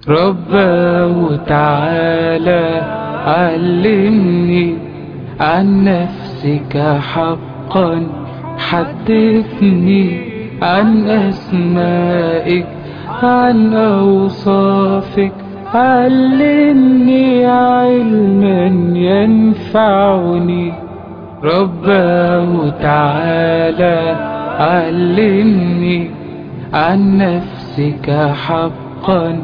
رباه تعالى علمني عن نفسك حقا حدثني عن أسمائك عن أوصافك علمني علما ينفعني رباه تعالى علمني عن نفسك حقا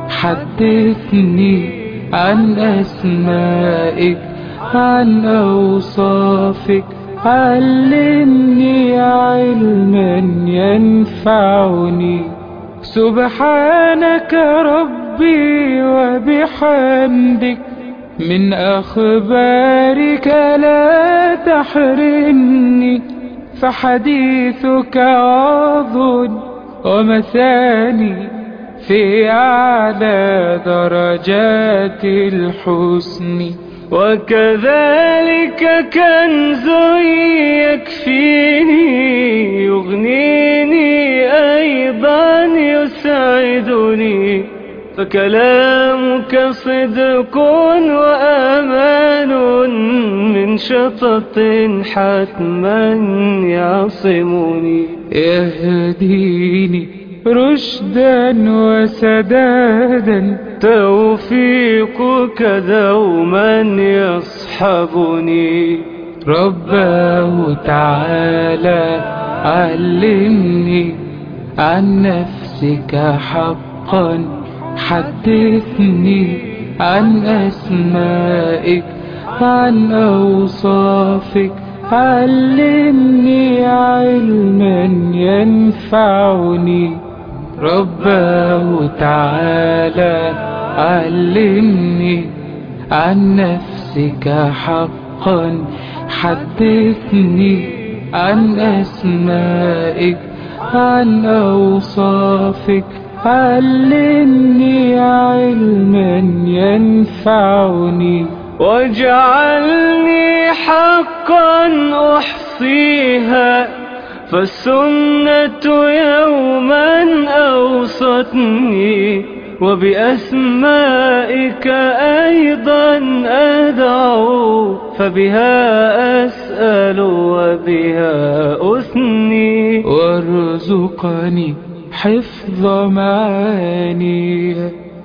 حدثني عن أسمائك عن أوصافك علمني علما ينفعني سبحانك ربي وبحمدك من أخبارك لا تحرمني فحديثك عظ ومثاني في أعلى درجات الحسن وكذلك كنز يكفيني يغنيني أيضا يسعدني فكلامك صدق وأمان من شطط حتما يعصمني يهديني رشدا وسدادا توفيقك دوما يصحبني رباه تعالى علمني عن نفسك حقا حدثني عن أسمائك عن أوصافك علمني علما ينفعني رباه تعالى علمني عن نفسك حقا حدثني عن أسمائك عن أوصافك علمني علما ينفعني واجعلني حقا أحصيها فالسنة يوما أوصتني وبأسمائك أيضا أدعو فبها أسأل وبها أثني وارزقني حفظ معاني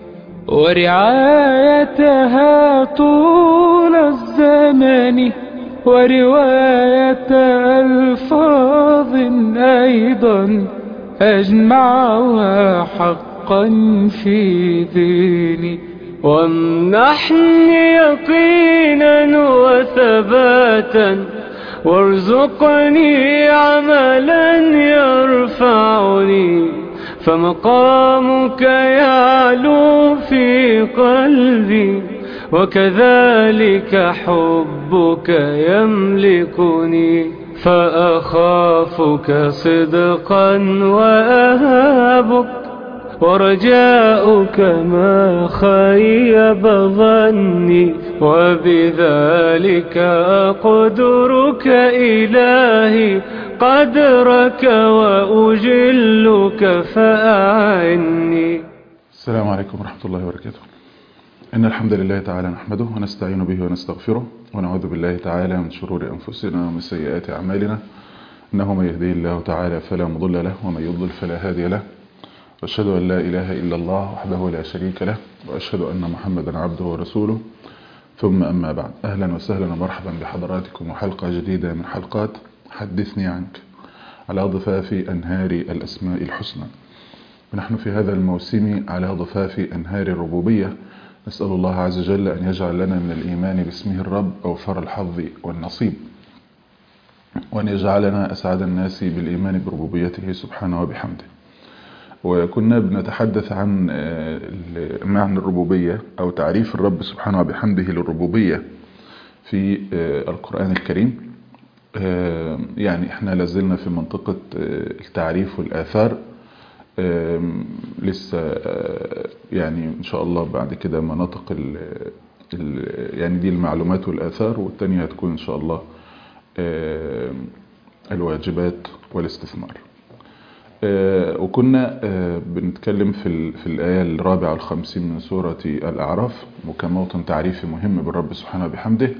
ورعايتها طول الزمن ورواية ألفاظ أيضا أجمعها حقا في ذهني وامنحني يقينا وثباتا وارزقني عملا يرفعني فمقامك يعلو في قلبي وكذلك حبك يملكني فأخافك صدقا وأهابك ورجاؤك ما خيب ظني وبذلك أقدرك إلهي قدرك وأجلك فأعني السلام عليكم ورحمة الله وبركاته إن الحمد لله تعالى نحمده ونستعين به ونستغفره ونعوذ بالله تعالى من شرور أنفسنا ومن سيئات أعمالنا إنه من يهديه الله تعالى فلا مضل له ومن يضلل فلا هادي له وأشهد أن لا إله إلا الله وحده لا شريك له وأشهد أن محمدا عبده ورسوله ثم أما بعد أهلا وسهلا ومرحبا بحضراتكم وحلقة جديدة من حلقات حدثني عنك على ضفاف أنهار الأسماء الحسنى ونحن في هذا الموسم على ضفاف أنهار الربوبية نسأل الله عز وجل أن يجعل لنا من الإيمان باسمه الرب أوفر الحظ والنصيب وأن يجعلنا أسعد الناس بالإيمان بربوبيته سبحانه وبحمده وكنا بنتحدث عن معنى الربوبية أو تعريف الرب سبحانه وبحمده للربوبية في القرآن الكريم يعني احنا لازلنا في منطقة التعريف والآثار لسه يعني ان شاء الله بعد كده مناطق ال ال يعني دي المعلومات والآثار والتانية هتكون ان شاء الله الواجبات والاستثمار آه، وكنا آه، بنتكلم في ال- في الآية الرابعة والخمسين من سورة الأعراف وكان موطن تعريفي مهم بالرب سبحانه وبحمده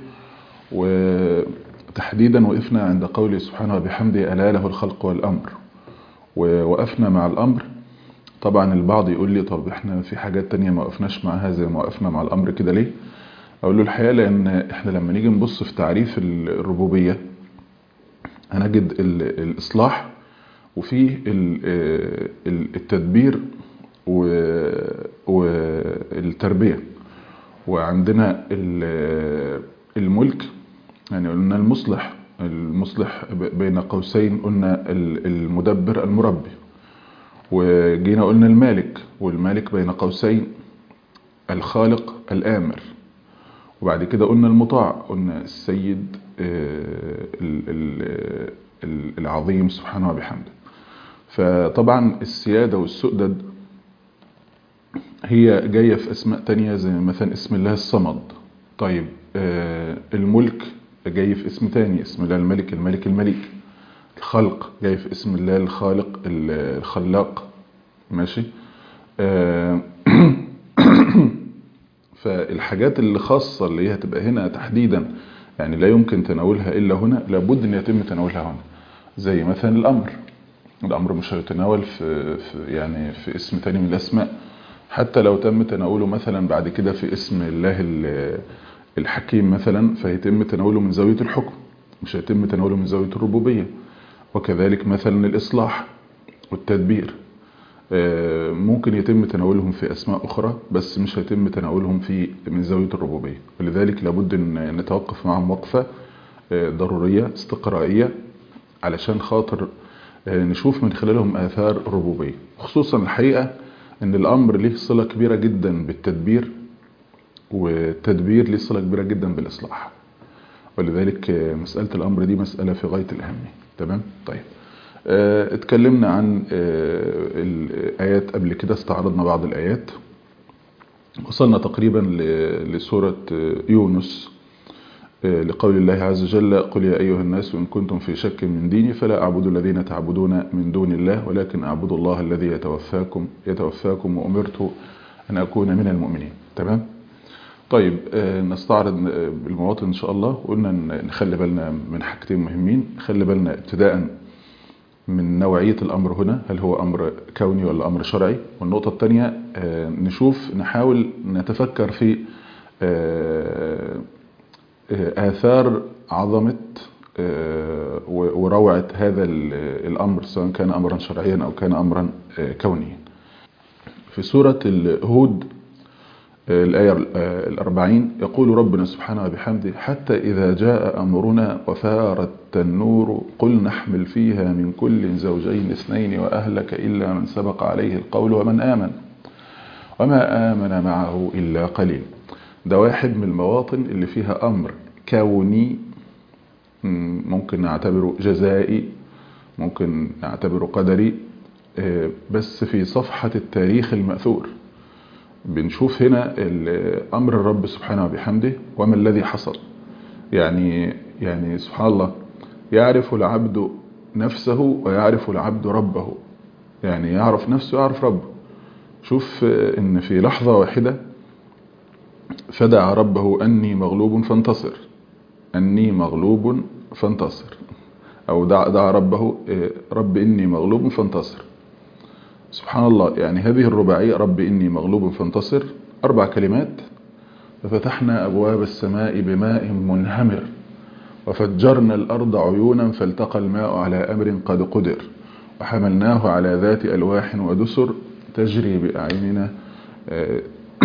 وتحديدا وقفنا عند قوله سبحانه وبحمده ألا له الخلق والأمر ووقفنا مع الأمر طبعا البعض يقول لي طب احنا في حاجات تانية ما وقفناش معاها زي ما وقفنا مع الأمر كده ليه أقول له الحقيقة لأن احنا لما نيجي نبص في تعريف الربوبية هنجد ال- الإصلاح وفي ال- ال- التدبير و- والتربية وعندنا ال- الملك يعني قلنا المصلح المصلح ب- بين قوسين قلنا ال- المدبر المربي وجينا قلنا المالك والمالك بين قوسين الخالق الآمر وبعد كده قلنا المطاع قلنا السيد آه، ال- ال- ال- العظيم سبحانه وبحمده فطبعا السيادة والسؤدد هي جاية في أسماء تانية زي مثلا اسم الله الصمد طيب آه، الملك جاي في اسم تاني اسم الله الملك الملك الملك الخلق جاي في اسم الله الخالق ال- الخلاق ماشي آه، فالحاجات اللي خاصة اللي هي هتبقى هنا تحديدا يعني لا يمكن تناولها إلا هنا لابد أن يتم تناولها هنا زي مثلا الأمر الأمر مش هيتناول في, في يعني في اسم تاني من الأسماء حتى لو تم تناوله مثلا بعد كده في اسم الله ال- الحكيم مثلا فيتم تناوله من زاوية الحكم مش هيتم تناوله من زاوية الربوبية وكذلك مثلا الإصلاح والتدبير آه، ممكن يتم تناولهم في أسماء أخرى بس مش هيتم تناولهم في من زاوية الربوبية ولذلك لابد أن نتوقف معهم وقفة آه، ضرورية استقرائية علشان خاطر آه، نشوف من خلالهم آثار الربوبية خصوصا الحقيقة أن الأمر له صلة كبيرة جدا بالتدبير والتدبير له صلة كبيرة جدا بالإصلاح ولذلك آه، مسألة الأمر دي مسألة في غاية الأهمية تمام طيب آه، اتكلمنا عن آه، الآيات قبل كده استعرضنا بعض الآيات وصلنا تقريبا ل- لسورة آه، يونس آه، لقول الله عز وجل قل يا أيها الناس إن كنتم في شك من ديني فلا أعبد الذين تعبدون من دون الله ولكن أعبد الله الذي يتوفاكم يتوفاكم وأمرت أن أكون من المؤمنين تمام طيب آه، نستعرض آه، المواطن إن شاء الله وقلنا ن- نخلي بالنا من حاجتين مهمين نخلي بالنا ابتداء من نوعية الأمر هنا هل هو أمر كوني ولا أمر شرعي والنقطة الثانية آه، نشوف نحاول نتفكر في آه، آه، آثار عظمة آه، و- وروعة هذا ال- الأمر سواء كان أمرا شرعيا أو كان أمرا آه، كونيا في سورة الهود آه، الآية آه، الأربعين يقول ربنا سبحانه وبحمده حتى إذا جاء أمرنا وفارت النور قل نحمل فيها من كل زوجين اثنين وأهلك إلا من سبق عليه القول ومن آمن وما آمن معه إلا قليل ده واحد من المواطن اللي فيها أمر كوني مم، ممكن نعتبره جزائي ممكن نعتبره قدري آه، بس في صفحة التاريخ المأثور بنشوف هنا ال- أمر الرب سبحانه وبحمده وما الذي حصل يعني يعني سبحان الله يعرف العبد نفسه ويعرف العبد ربه يعني يعرف نفسه ويعرف ربه شوف آه، ان في لحظة واحدة فدعا ربه أني مغلوب فانتصر أني مغلوب فانتصر أو دعا, دعا ربه آه، رب إني مغلوب فانتصر سبحان الله يعني هذه الرباعية رب إني مغلوب فانتصر أربع كلمات ففتحنا أبواب السماء بماء منهمر وفجرنا الأرض عيونا فالتقى الماء على أمر قد قدر وحملناه على ذات ألواح ودسر تجري بأعيننا آه،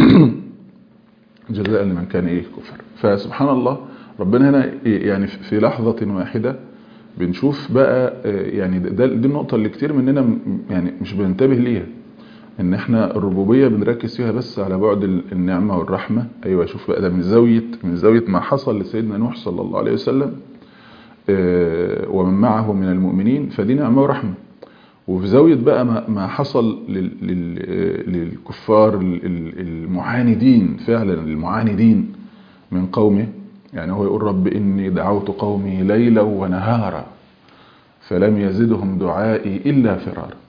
جزاء لمن كان إيه كفر فسبحان الله ربنا هنا يعني في لحظة واحدة بنشوف بقى آه، يعني ده دي النقطة اللي كتير مننا م- يعني مش بننتبه ليها ان احنا الربوبية بنركز فيها بس على بعد ال- النعمة والرحمة ايوه شوف بقى ده من زاوية من زاوية ما حصل لسيدنا نوح صلى الله عليه وسلم آه، ومن معه من المؤمنين فدي نعمة ورحمة وفي زاوية بقى ما ما حصل لل- لل- آه، للكفار ال- ال- المعاندين فعلا المعاندين من قومه يعني هو يقول رب إني دعوت قومي ليلا ونهارا فلم يزدهم دعائي إلا فرارا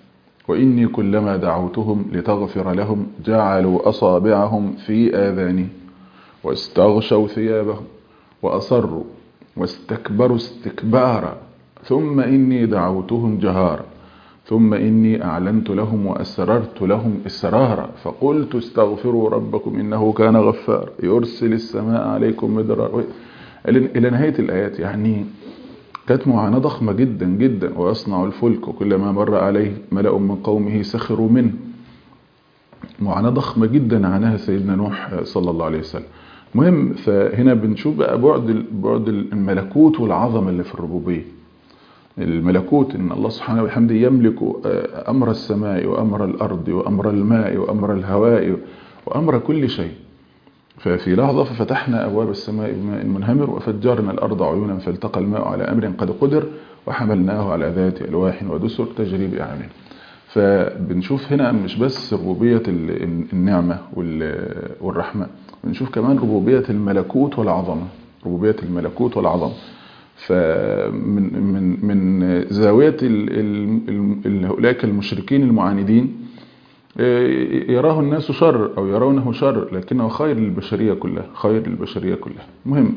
وإني كلما دعوتهم لتغفر لهم جعلوا أصابعهم في آذانهم واستغشوا ثيابهم وأصروا واستكبروا استكبارا ثم إني دعوتهم جهارا ثم إني أعلنت لهم وأسررت لهم إسرارا فقلت استغفروا ربكم إنه كان غفار يرسل السماء عليكم مدرارا إلى نهاية الآيات يعني كانت معاناة ضخمة جدا جدا ويصنع الفلك وكلما مر عليه ملأ من قومه سخروا منه معاناة ضخمة جدا عاناها سيدنا نوح صلى الله عليه وسلم مهم فهنا بنشوف بقى بعد بعد الملكوت والعظمة اللي في الربوبية الملكوت ان الله سبحانه وبحمده يملك امر السماء وامر الارض وامر الماء وامر الهواء وامر كل شيء ففي لحظة ففتحنا أبواب السماء بماء منهمر وفجرنا الأرض عيونا فالتقى الماء على أمر قد قدر وحملناه على ذات ألواح ودسر تجري بأعيننا فبنشوف هنا مش بس ربوبية النعمة والرحمة بنشوف كمان ربوبية الملكوت والعظمة ربوبية الملكوت والعظمة فمن من من زاوية أولئك المشركين المعاندين يراه الناس شر أو يرونه شر لكنه خير للبشرية كلها خير للبشرية كلها مهم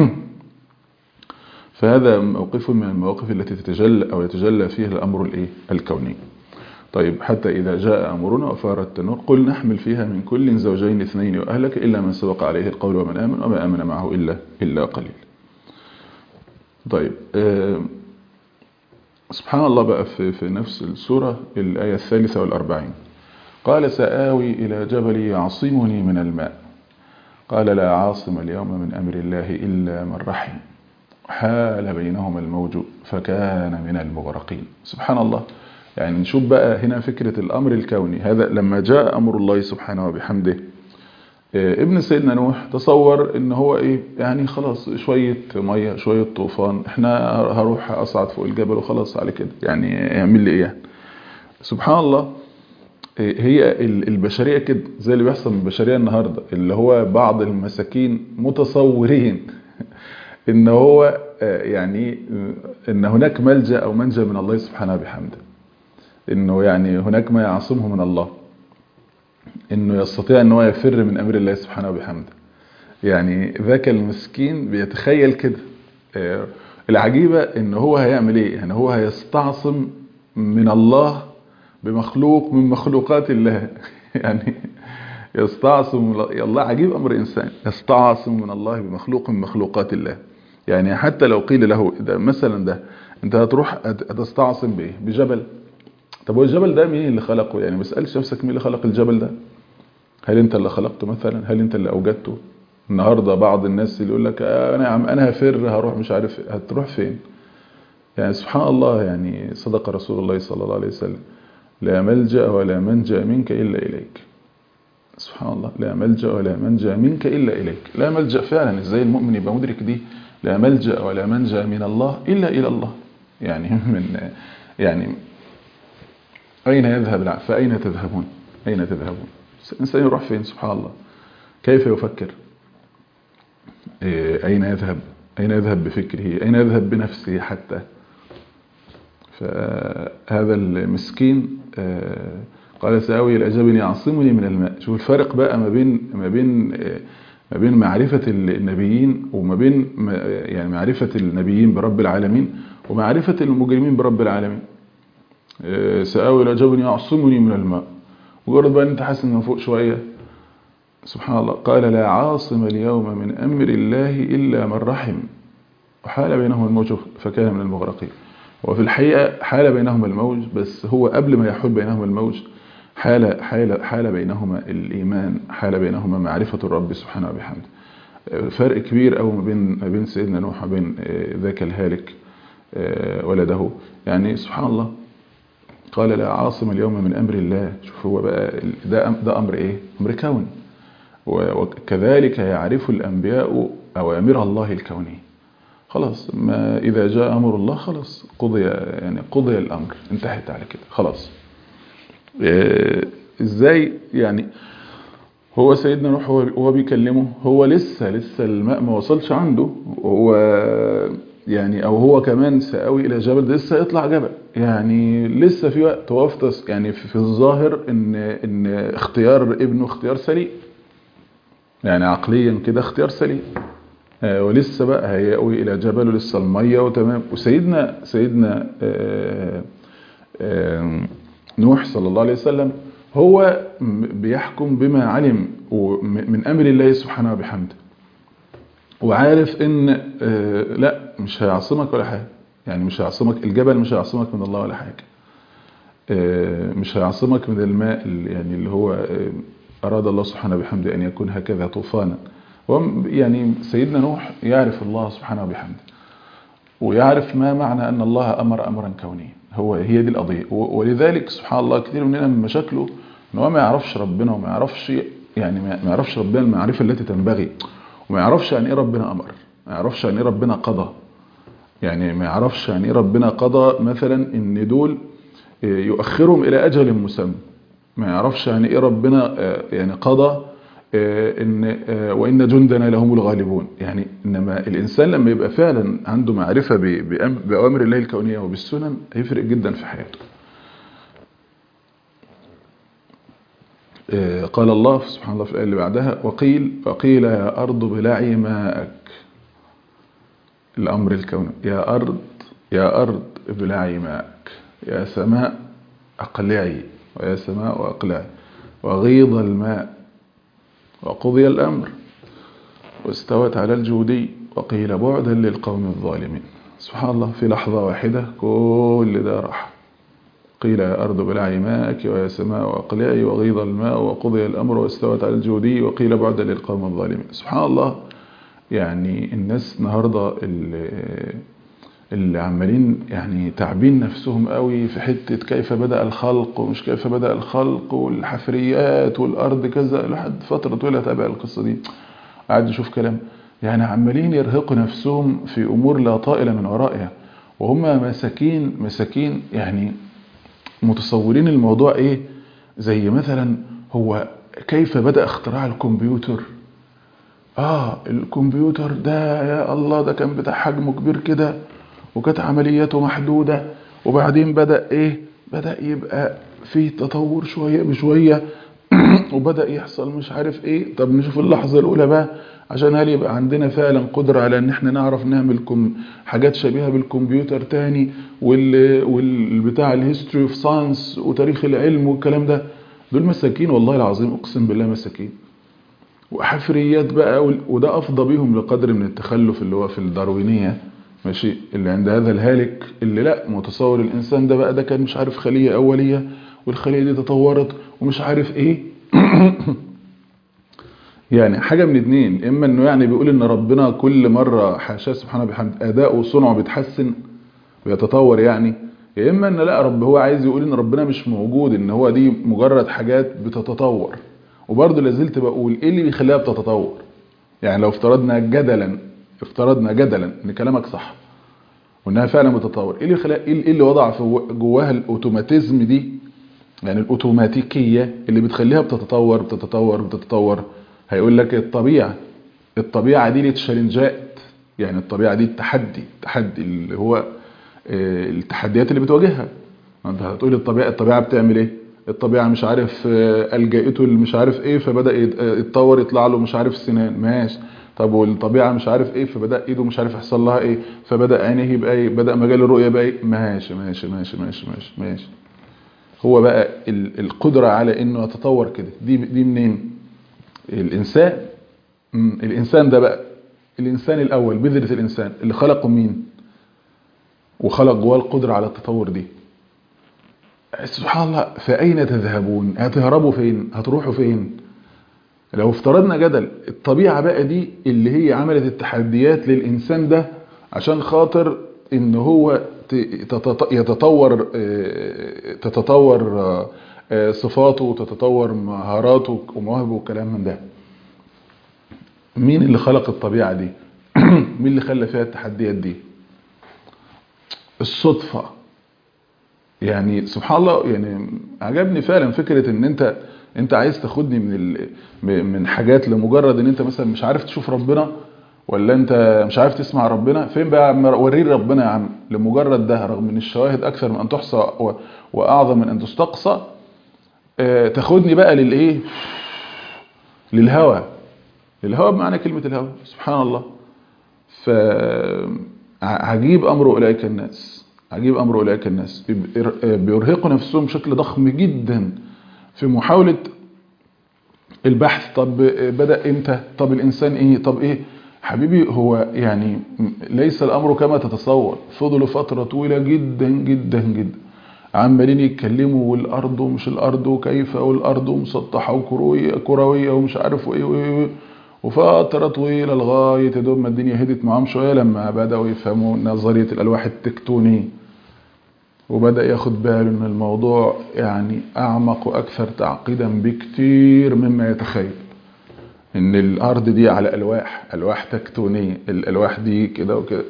فهذا موقف من المواقف التي تتجلى أو يتجلى فيها الأمر الإيه الكوني طيب حتى إذا جاء أمرنا وفار التنور قل نحمل فيها من كل زوجين اثنين وأهلك إلا من سبق عليه القول ومن آمن وما آمن معه إلا, إلا قليل طيب آه سبحان الله بقى في, في نفس السورة الآية الثالثة والأربعين قال سآوي إلى جبل يعصمني من الماء قال لا عاصم اليوم من أمر الله إلا من رحم حال بينهما الموج فكان من المغرقين سبحان الله يعني نشوف بقى هنا فكرة الأمر الكوني هذا لما جاء أمر الله سبحانه وبحمده ابن سيدنا نوح تصور ان هو ايه يعني خلاص شوية مية شوية طوفان احنا هروح اصعد فوق الجبل وخلاص على كده يعني يعمل لي ايه يعني سبحان الله هي البشرية كده زي اللي بيحصل من البشرية النهاردة اللي هو بعض المساكين متصورين ان هو يعني ان هناك ملجأ او منجا من الله سبحانه وبحمده انه يعني هناك ما يعصمه من الله انه يستطيع ان هو يفر من امر الله سبحانه وبحمده يعني ذاك المسكين بيتخيل كده العجيبة ان هو هيعمل ايه يعني هو هيستعصم من الله بمخلوق من مخلوقات الله يعني يستعصم الله عجيب امر انسان يستعصم من الله بمخلوق من مخلوقات الله يعني حتى لو قيل له ده مثلا ده انت هتروح هتستعصم بايه بجبل طب هو الجبل ده مين اللي خلقه يعني ما اسالش نفسك مين اللي خلق الجبل ده هل انت اللي خلقته مثلا هل انت اللي اوجدته النهارده بعض الناس اللي يقول لك انا يا عم انا هفر هروح مش عارف هتروح فين يعني سبحان الله يعني صدق رسول الله صلى الله عليه وسلم لا ملجأ ولا منجا منك إلا إليك سبحان الله لا ملجأ ولا منجا منك إلا إليك لا ملجأ فعلا ازاي المؤمن يبقى مدرك دي لا ملجأ ولا منجا من الله إلا إلى الله يعني من يعني أين يذهب العقل فأين تذهبون أين تذهبون الإنسان يروح فين سبحان الله كيف يفكر أين يذهب أين يذهب بفكره أين يذهب بنفسه حتى فهذا المسكين قال سآوي إلى جبل يعصمني من الماء شوف الفرق بقى ما بين ما بين ما بين معرفة النبيين وما بين يعني معرفة النبيين برب العالمين ومعرفة المجرمين برب العالمين سآوي إلى جبل يعصمني من الماء مجرد بقى انت حاسس انه فوق شوية سبحان الله قال لا عاصم اليوم من أمر الله إلا من رحم وحال بينهم الموج فكان من المغرقين وفي الحقيقة حال بينهما الموج بس هو قبل ما يحول بينهما الموج حال, حال, حال بينهما الإيمان حال بينهما معرفة الرب سبحانه وبحمده فرق كبير قوي ما بين ما بين سيدنا نوح وبين ذاك الهالك ولده يعني سبحان الله قال لا عاصم اليوم من أمر الله شوف هو بقى ده, ده أمر إيه أمر كوني وكذلك يعرف الأنبياء أوامر الله الكونية خلاص ما إذا جاء أمر الله خلاص قضي يعني قضي الأمر انتهت على كده خلاص إزاي يعني هو سيدنا نوح هو بيكلمه هو لسه لسه الماء ما وصلش عنده هو يعني او هو كمان سآوي الى جبل ده لسه يطلع جبل يعني لسه في وقت وافطس يعني في, في الظاهر ان ان اختيار ابنه اختيار سليم يعني عقليا كده اختيار سليم آه ولسه بقى هيأوي الى جبل ولسه الميه وتمام وسيدنا سيدنا آه آه نوح صلى الله عليه وسلم هو بيحكم بما علم من امر الله سبحانه وبحمده وعارف ان آه لا مش هيعصمك ولا حاجه يعني مش هيعصمك الجبل مش هيعصمك من الله ولا حاجه آه مش هيعصمك من الماء يعني اللي هو آه اراد الله سبحانه وبحمده ان يكون هكذا طوفانا يعني سيدنا نوح يعرف الله سبحانه وبحمده ويعرف ما معنى ان الله امر امرا كونيا هو هي دي القضيه ولذلك سبحان الله كثير مننا من مشاكله ان هو ما يعرفش ربنا وما يعرفش يعني ما يعرفش ربنا المعرفه التي تنبغي وما يعرفش يعني ايه ربنا امر ما يعرفش يعني ايه ربنا قضى يعني ما يعرفش يعني ايه ربنا قضى مثلا ان دول يؤخرهم الى اجل مسمى ما يعرفش يعني ايه ربنا يعني قضى ان وان جندنا لهم الغالبون يعني انما الانسان لما يبقى فعلا عنده معرفه باوامر الله الكونيه وبالسنن هيفرق جدا في حياته قال الله سبحان الله في الآية اللي بعدها وقيل وقيل يا أرض بلعي ماءك الأمر الكوني يا أرض يا أرض ابلعي ماءك يا سماء أقلعي ويا سماء أقلعي وغيض الماء وقضي الأمر واستوت على الجودي وقيل بعدا للقوم الظالمين سبحان الله في لحظة واحدة كل ده راح قيل يا أرض بلعي ماءك ويا سماء أقلعي وغيض الماء وقضي الأمر واستوت على الجودي وقيل بعدا للقوم الظالمين سبحان الله يعني الناس النهاردة اللي, اللي عمالين يعني تعبين نفسهم قوي في حتة كيف بدأ الخلق ومش كيف بدأ الخلق والحفريات والأرض كذا لحد فترة طويلة تابع القصة دي قاعد يشوف كلام يعني عمالين يرهقوا نفسهم في أمور لا طائلة من ورائها وهم مساكين مساكين يعني متصورين الموضوع ايه زي مثلا هو كيف بدأ اختراع الكمبيوتر اه الكمبيوتر ده يا الله ده كان بتاع حجمه كبير كده وكانت عملياته محدودة وبعدين بدأ ايه بدأ يبقى فيه تطور شوية بشوية وبدأ يحصل مش عارف ايه طب نشوف اللحظة الاولى بقى عشان هل يبقى عندنا فعلا قدرة على ان احنا نعرف نعمل كم حاجات شبيهة بالكمبيوتر تاني وال والبتاع الهيستوري اوف ساينس وتاريخ العلم والكلام ده دول مساكين والله العظيم اقسم بالله مساكين وحفريات بقى وده افضى بيهم لقدر من التخلف اللي هو في الداروينية ماشي اللي عند هذا الهالك اللي لا متصور الانسان ده بقى ده كان مش عارف خلية اولية والخلية دي تطورت ومش عارف ايه يعني حاجة من اتنين اما انه يعني بيقول ان ربنا كل مرة حاشاه سبحانه بحمد اداؤه وصنعه بيتحسن ويتطور يعني يا اما ان لا رب هو عايز يقول ان ربنا مش موجود ان هو دي مجرد حاجات بتتطور وبرضه لازلت بقول ايه اللي بيخليها بتتطور يعني لو افترضنا جدلا افترضنا جدلا ان كلامك صح وانها فعلا بتتطور ايه اللي خلق ايه اللي وضع في جواها الاوتوماتيزم دي يعني الاوتوماتيكيه اللي بتخليها بتتطور بتتطور بتتطور هيقول لك الطبيعه الطبيعه دي للتشالنجات يعني الطبيعه دي التحدي التحدي اللي هو التحديات اللي بتواجهها انت هتقول الطبيعه الطبيعه بتعمل ايه الطبيعه مش عارف الجأته مش عارف ايه فبدا يتطور يطلع له مش عارف سنان ماشي طب والطبيعه مش عارف ايه فبدا ايده مش عارف يحصل لها ايه فبدا عينيه يبقى ايه بدا مجال الرؤيه يبقى ايه ماشي ماشي ماشي ماشي ماشي ماشي هو بقى القدره على انه يتطور كده دي دي منين الانسان الانسان ده بقى الانسان الاول بذره الانسان اللي خلقه مين وخلق جواه القدره على التطور دي سبحان الله فاين تذهبون هتهربوا فين هتروحوا فين لو افترضنا جدل الطبيعه بقى دي اللي هي عملت التحديات للانسان ده عشان خاطر ان هو يتطور تتطور صفاته وتتطور مهاراته ومواهبه والكلام من ده مين اللي خلق الطبيعة دي مين اللي خلى فيها التحديات دي الصدفة يعني سبحان الله يعني عجبني فعلا فكرة ان انت انت عايز تاخدني من ال... من حاجات لمجرد ان انت مثلا مش عارف تشوف ربنا ولا انت مش عارف تسمع ربنا فين بقى وري ربنا يا عم لمجرد ده رغم ان الشواهد اكثر من ان تحصى واعظم من ان تستقصى اه تاخدني بقى للايه للهوى الهوى بمعنى كلمة الهوى سبحان الله فعجيب أمر أولئك الناس عجيب أمر أولئك الناس بيرهقوا نفسهم بشكل ضخم جدا في محاولة البحث طب بدأ امتى طب الإنسان ايه طب ايه حبيبي هو يعني ليس الأمر كما تتصور فضلوا فترة طويلة جدا جدا جدا عمالين يتكلموا والأرض ومش الأرض وكيف والأرض مسطحة وكروية كروية ومش عارف ايه وايه وفترة طويلة لغاية دوب ما الدنيا هدت معاهم شوية لما بدأوا يفهموا نظرية الألواح التكتونية وبدأ ياخد باله ان الموضوع يعني أعمق وأكثر تعقيدا بكتير مما يتخيل ان الأرض دي على ألواح ألواح تكتونية الألواح دي كده وكده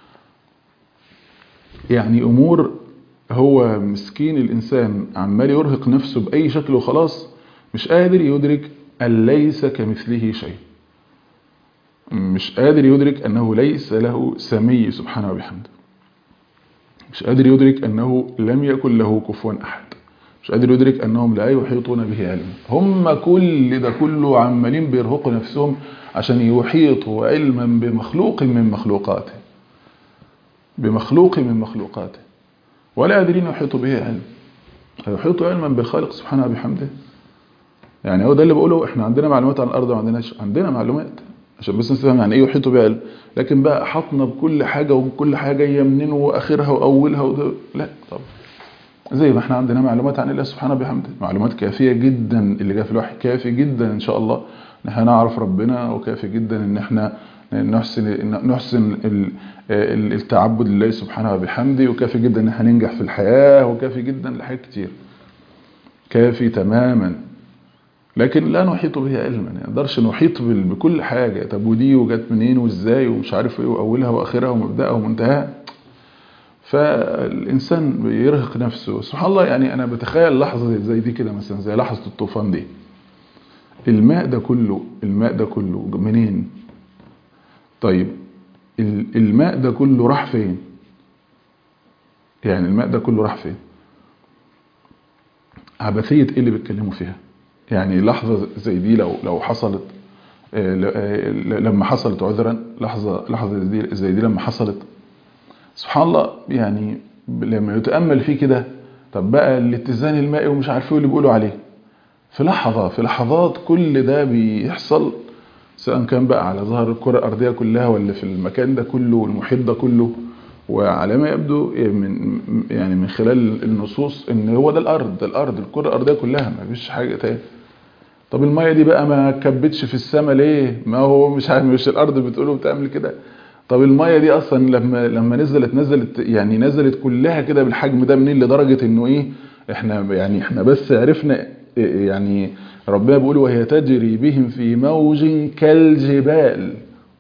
يعني أمور هو مسكين الإنسان عمال يرهق نفسه بأي شكل وخلاص مش قادر يدرك أن ليس كمثله شيء مش قادر يدرك أنه ليس له سمي سبحانه وبحمده مش قادر يدرك أنه لم يكن له كفوا أحد مش قادر يدرك أنهم لا يحيطون به علما هم كل ده كله عمالين بيرهقوا نفسهم عشان يحيطوا علما بمخلوق من مخلوقاته بمخلوق من مخلوقاته ولا قادرين يحيطوا به علم هيحيطوا علما بالخالق سبحانه وبحمده يعني هو ده اللي بقوله احنا عندنا معلومات عن الارض وما عندناش عندنا معلومات عشان بس نفهم يعني ايه يحيطوا بها علم لكن بقى احطنا بكل حاجه وكل حاجه جايه منين واخرها واولها وده لا طب زي ما احنا عندنا معلومات عن الله سبحانه وبحمده معلومات كافيه جدا اللي جاء في الوحي كافي جدا ان شاء الله ان احنا نعرف ربنا وكافي جدا ان احنا نحسن نحسن التعبد لله سبحانه وبحمده وكافي جدا ان احنا ننجح في الحياه وكافي جدا لحاجات كتير كافي تماما لكن لا نحيط به علما ما نقدرش نحيط بكل حاجه طب ودي وجت منين وازاي ومش عارف ايه واولها واخرها ومبداها ومنتهاها فالانسان بيرهق نفسه سبحان الله يعني انا بتخيل لحظه زي دي كده مثلا زي لحظه الطوفان دي الماء ده كله الماء ده كله منين طيب الماء ده كله راح فين يعني الماء ده كله راح فين عبثية ايه اللي بيتكلموا فيها يعني لحظة زي دي لو لو حصلت لما حصلت عذرا لحظة لحظة زي دي, زي دي لما حصلت سبحان الله يعني لما يتأمل فيه كده طب بقى الاتزان المائي ومش عارف ايه اللي بيقولوا عليه في لحظة في لحظات كل ده بيحصل سواء كان بقى على ظهر الكرة الأرضية كلها ولا في المكان ده كله والمحيط ده كله وعلى ما يبدو من يعني من خلال النصوص ان هو ده الارض ده الارض الكره الارضيه كلها ما فيش حاجه تاني طب الميه دي بقى ما كبتش في السماء ليه ما هو مش عارف مش الارض بتقوله بتعمل كده طب الميه دي اصلا لما لما نزلت نزلت يعني نزلت كلها كده بالحجم ده منين لدرجه انه ايه احنا يعني احنا بس عرفنا يعني ربنا بيقول وهي تجري بهم في موج كالجبال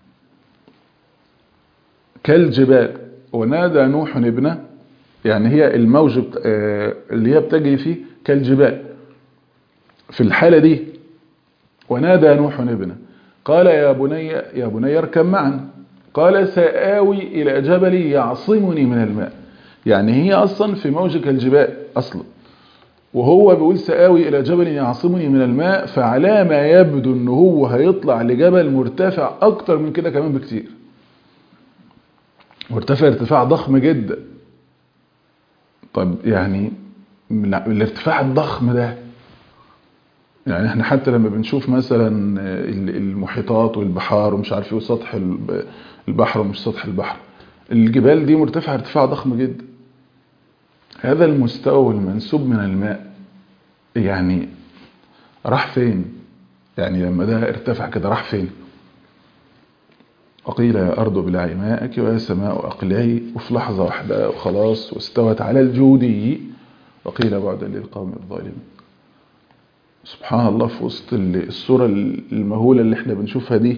كالجبال ونادى نوح ابنه يعني هي الموج اللي هي بتجري فيه كالجبال في الحالة دي ونادى نوح ابنه قال يا بني يا بني اركب معنا قال سآوي إلى جبل يعصمني من الماء يعني هي أصلا في موج كالجبال أصلا وهو بيقول سآوي إلى جبل يعصمني من الماء فعلى ما يبدو أنه هو هيطلع لجبل مرتفع أكتر من كده كمان بكتير مرتفع ارتفاع ضخم جدا طب يعني الارتفاع الضخم ده يعني احنا حتى لما بنشوف مثلا المحيطات والبحار ومش عارف ايه وسطح البحر ومش سطح البحر الجبال دي مرتفعه ارتفاع ضخم جدا هذا المستوى المنسوب من الماء يعني راح فين يعني لما ده ارتفع كده راح فين وقيل يا أرض ابلعي ماءك ويا سماء أقلعي وفي لحظة واحدة وخلاص واستوت على الجودي وقيل بعدا للقوم الظالمين سبحان الله في وسط الصورة المهولة اللي احنا بنشوفها دي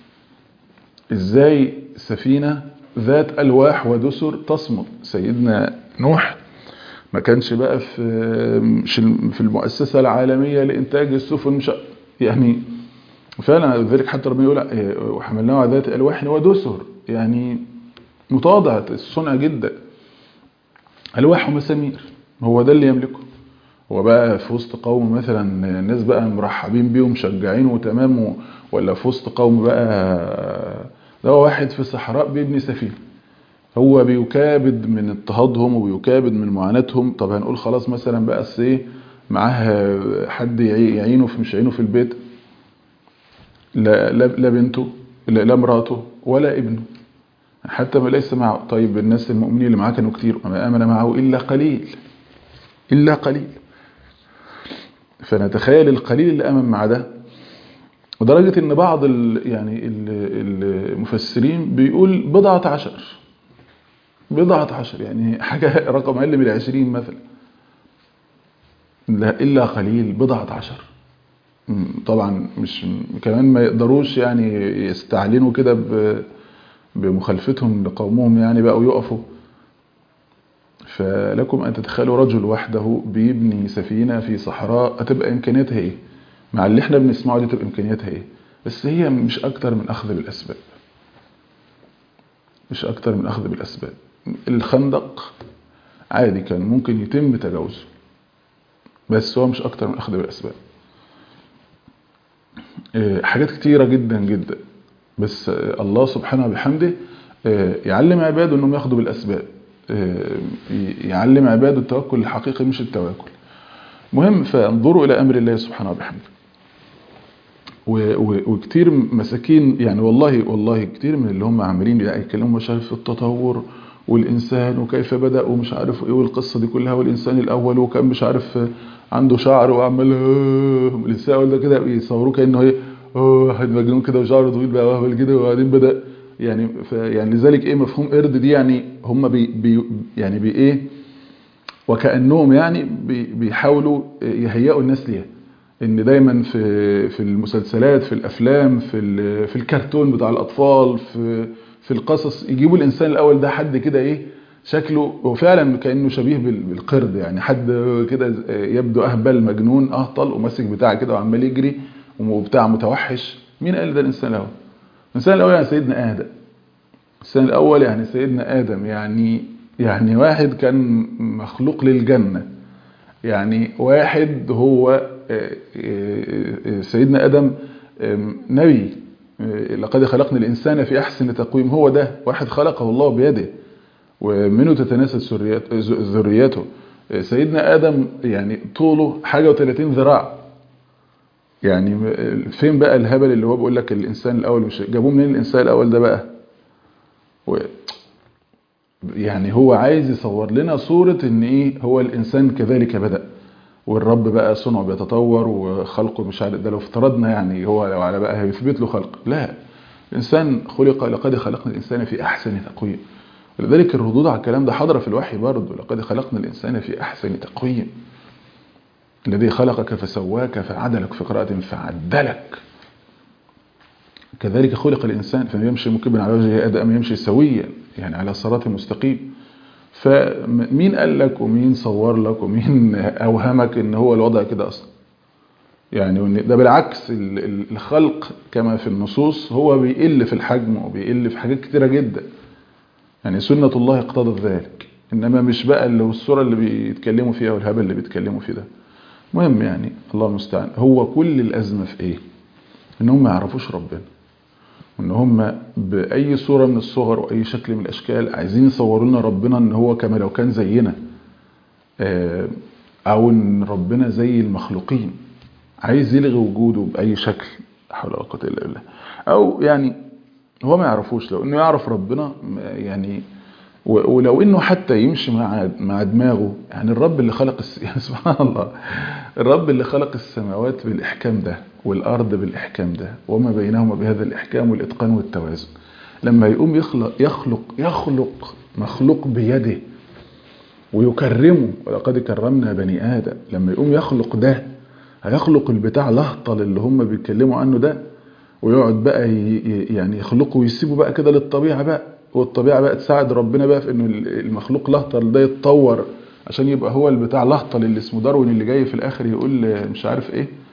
ازاي سفينة ذات ألواح ودسر تصمد سيدنا نوح ما كانش بقى في في المؤسسة العالمية لإنتاج السفن مش يعني فعلا ذلك حتى ربنا يقول آه، وحملناه على ذات الواح ودسر يعني متواضع الصنع جدا الواح ومسامير هو ده اللي يملكه هو بقى في وسط قوم مثلا الناس بقى مرحبين بيه ومشجعينه وتمام و- ولا في وسط قوم بقى ده هو واحد في الصحراء بيبني سفينه هو بيكابد من اضطهادهم وبيكابد من معاناتهم طب هنقول خلاص مثلا بقى أصل ايه معاه حد يعي- يعينه في مش يعينه في البيت لا لا لا بنته لا, لا مراته ولا ابنه حتى ما ليس معه طيب الناس المؤمنين اللي معاه كانوا كتير وما آمن معه إلا قليل إلا قليل فنتخيل القليل اللي آمن مع ده ودرجة ان بعض ال يعني ال- المفسرين بيقول بضعة عشر بضعة عشر يعني حاجة رقم أقل من العشرين مثلا لا إلا قليل بضعة عشر مم، طبعا مش كمان ما يقدروش يعني يستعلنوا كده ب- بمخالفتهم لقومهم يعني بقوا يقفوا فلكم أن تتخيلوا رجل وحده بيبني سفينة في صحراء هتبقى إمكانياتها إيه مع اللي احنا بنسمعه دي تبقى إمكانياتها إيه بس هي مش أكتر من أخذ بالأسباب مش أكتر من أخذ بالأسباب الخندق عادي كان ممكن يتم تجاوزه بس هو مش أكتر من أخذ بالأسباب آه، حاجات كتيرة جدا جدا بس آه، الله سبحانه وبحمده آه، يعلم عباده انهم ياخدوا بالاسباب آه، ي- يعلم عباده التوكل الحقيقي مش التواكل مهم فانظروا الى امر الله سبحانه وبحمده و- و- وكتير مساكين يعني والله والله كتير من اللي هم عاملين لا يتكلموا مش عارف في التطور والإنسان وكيف بدأ ومش عارف إيه والقصة دي كلها والإنسان الأول وكان مش عارف عنده شعر وعمال آه، الإنسان الأول ده كده يصوروه كأنه إيه آه، واحد مجنون كده وشعره طويل بقى وهبل كده وبعدين بدأ يعني ف يعني لذلك إيه مفهوم قرد دي يعني هم بي بي يعني بي إيه وكأنهم يعني بي بيحاولوا يهيئوا الناس ليها ان دايما في في المسلسلات في الافلام في ال- في الكرتون بتاع الاطفال في في القصص يجيبوا الانسان الاول ده حد كده ايه شكله وفعلا كانه شبيه بال- بالقرد يعني حد كده يبدو اهبل مجنون اهطل وماسك بتاع كده وعمال يجري وبتاع متوحش مين قال ده الانسان الاول الانسان الاول يعني سيدنا ادم الانسان الاول يعني سيدنا ادم يعني يعني واحد كان مخلوق للجنه يعني واحد هو آه، آه، آه، سيدنا آدم آم، نبي آه، لقد خلقنا الإنسان في أحسن تقويم هو ده واحد خلقه الله بيده ومنه تتناسل ذريات- ذ- ذريته آه، سيدنا آدم يعني طوله حاجة و30 ذراع يعني م- فين بقى الهبل اللي هو بيقول لك الإنسان الأول مش جابوه منين الإنسان الأول ده بقى و- يعني هو عايز يصور لنا صورة ان ايه هو الانسان كذلك بدأ والرب بقى صنعه بيتطور وخلقه مش عارف ده لو افترضنا يعني هو لو على بقى هيثبت له خلق لا الانسان خلق لقد خلقنا الانسان في احسن تقويم ولذلك الردود على الكلام ده حاضره في الوحي برضه لقد خلقنا الانسان في احسن تقويم الذي خلقك فسواك فعدلك في قراءة فعدلك كذلك خلق الإنسان فيمشي مكبا على وجهه أدأ يمشي سويا يعني على صراط مستقيم فمين قال لك ومين صور لك ومين أوهمك ان هو الوضع كده أصلا يعني وإن ده بالعكس ال- ال- الخلق كما في النصوص هو بيقل في الحجم وبيقل في حاجات كتيرة جدا يعني سنة الله اقتضت ذلك إنما مش بقى اللي هو الصورة اللي بيتكلموا فيها والهبل اللي بيتكلموا فيه ده مهم يعني الله المستعان هو كل الأزمة في إيه إنهم ما يعرفوش ربنا وإن هم بأي صورة من الصور وأي شكل من الأشكال عايزين يصوروا لنا ربنا إن هو كما لو كان زينا آه، أو إن ربنا زي المخلوقين عايز يلغي وجوده بأي شكل لا حول ولا قوة إلا بالله أو يعني هو ما يعرفوش لو إنه يعرف ربنا ما- يعني و- ولو إنه حتى يمشي مع مع دماغه يعني الرب اللي خلق الس... يعني سبحان الله الرب اللي خلق السماوات بالإحكام ده والأرض بالإحكام ده وما بينهما بهذا الإحكام والإتقان والتوازن لما يقوم يخلق يخلق يخلق مخلوق بيده ويكرمه ولقد كرمنا بني آدم لما يقوم يخلق ده هيخلق البتاع الأهطل اللي هم بيتكلموا عنه ده ويقعد بقى ي- ي- يعني يخلقه ويسيبه بقى كده للطبيعة بقى والطبيعة بقى تساعد ربنا بقى في انه المخلوق الأهطل ده يتطور عشان يبقى هو البتاع الأهطل اللي اسمه داروين اللي جاي في الآخر يقول مش عارف ايه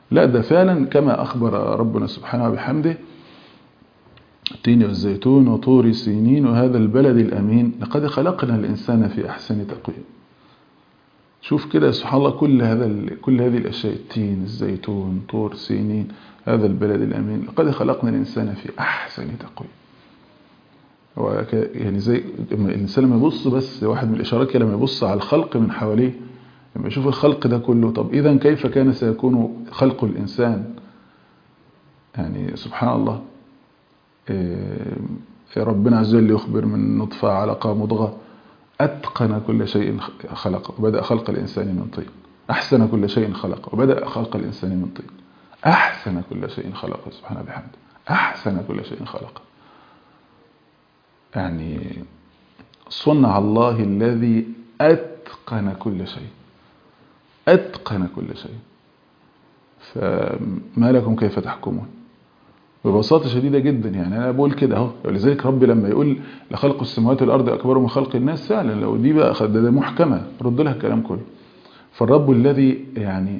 لا ده فعلا كما أخبر ربنا سبحانه وبحمده التين والزيتون وطور سينين وهذا البلد الأمين لقد خلقنا الإنسان في أحسن تقويم شوف كده سبحان الله كل هذا كل هذه الأشياء التين الزيتون طور سينين هذا البلد الأمين لقد خلقنا الإنسان في أحسن تقويم هو يعني زي الإنسان لما يبص بس واحد من الإشارات كده لما يبص على الخلق من حواليه لما يشوف الخلق ده كله طب إذا كيف كان سيكون خلق الإنسان يعني سبحان الله ربنا عز وجل يخبر من نطفة علقة مضغة أتقن كل شيء خلقه وبدأ خلق الإنسان من طين أحسن كل شيء خلقه وبدأ خلق الإنسان من طين أحسن كل شيء خلقه سبحانه بحمده أحسن كل شيء خلقه يعني صنع الله الذي أتقن كل شيء أتقن كل شيء فما لكم كيف تحكمون ببساطة شديدة جدا يعني أنا بقول كده أهو ولذلك ربي لما يقول لخلق السماوات والأرض أكبر من خلق الناس فعلا لو دي بقى ده, ده محكمة رد لها الكلام كله فالرب الذي يعني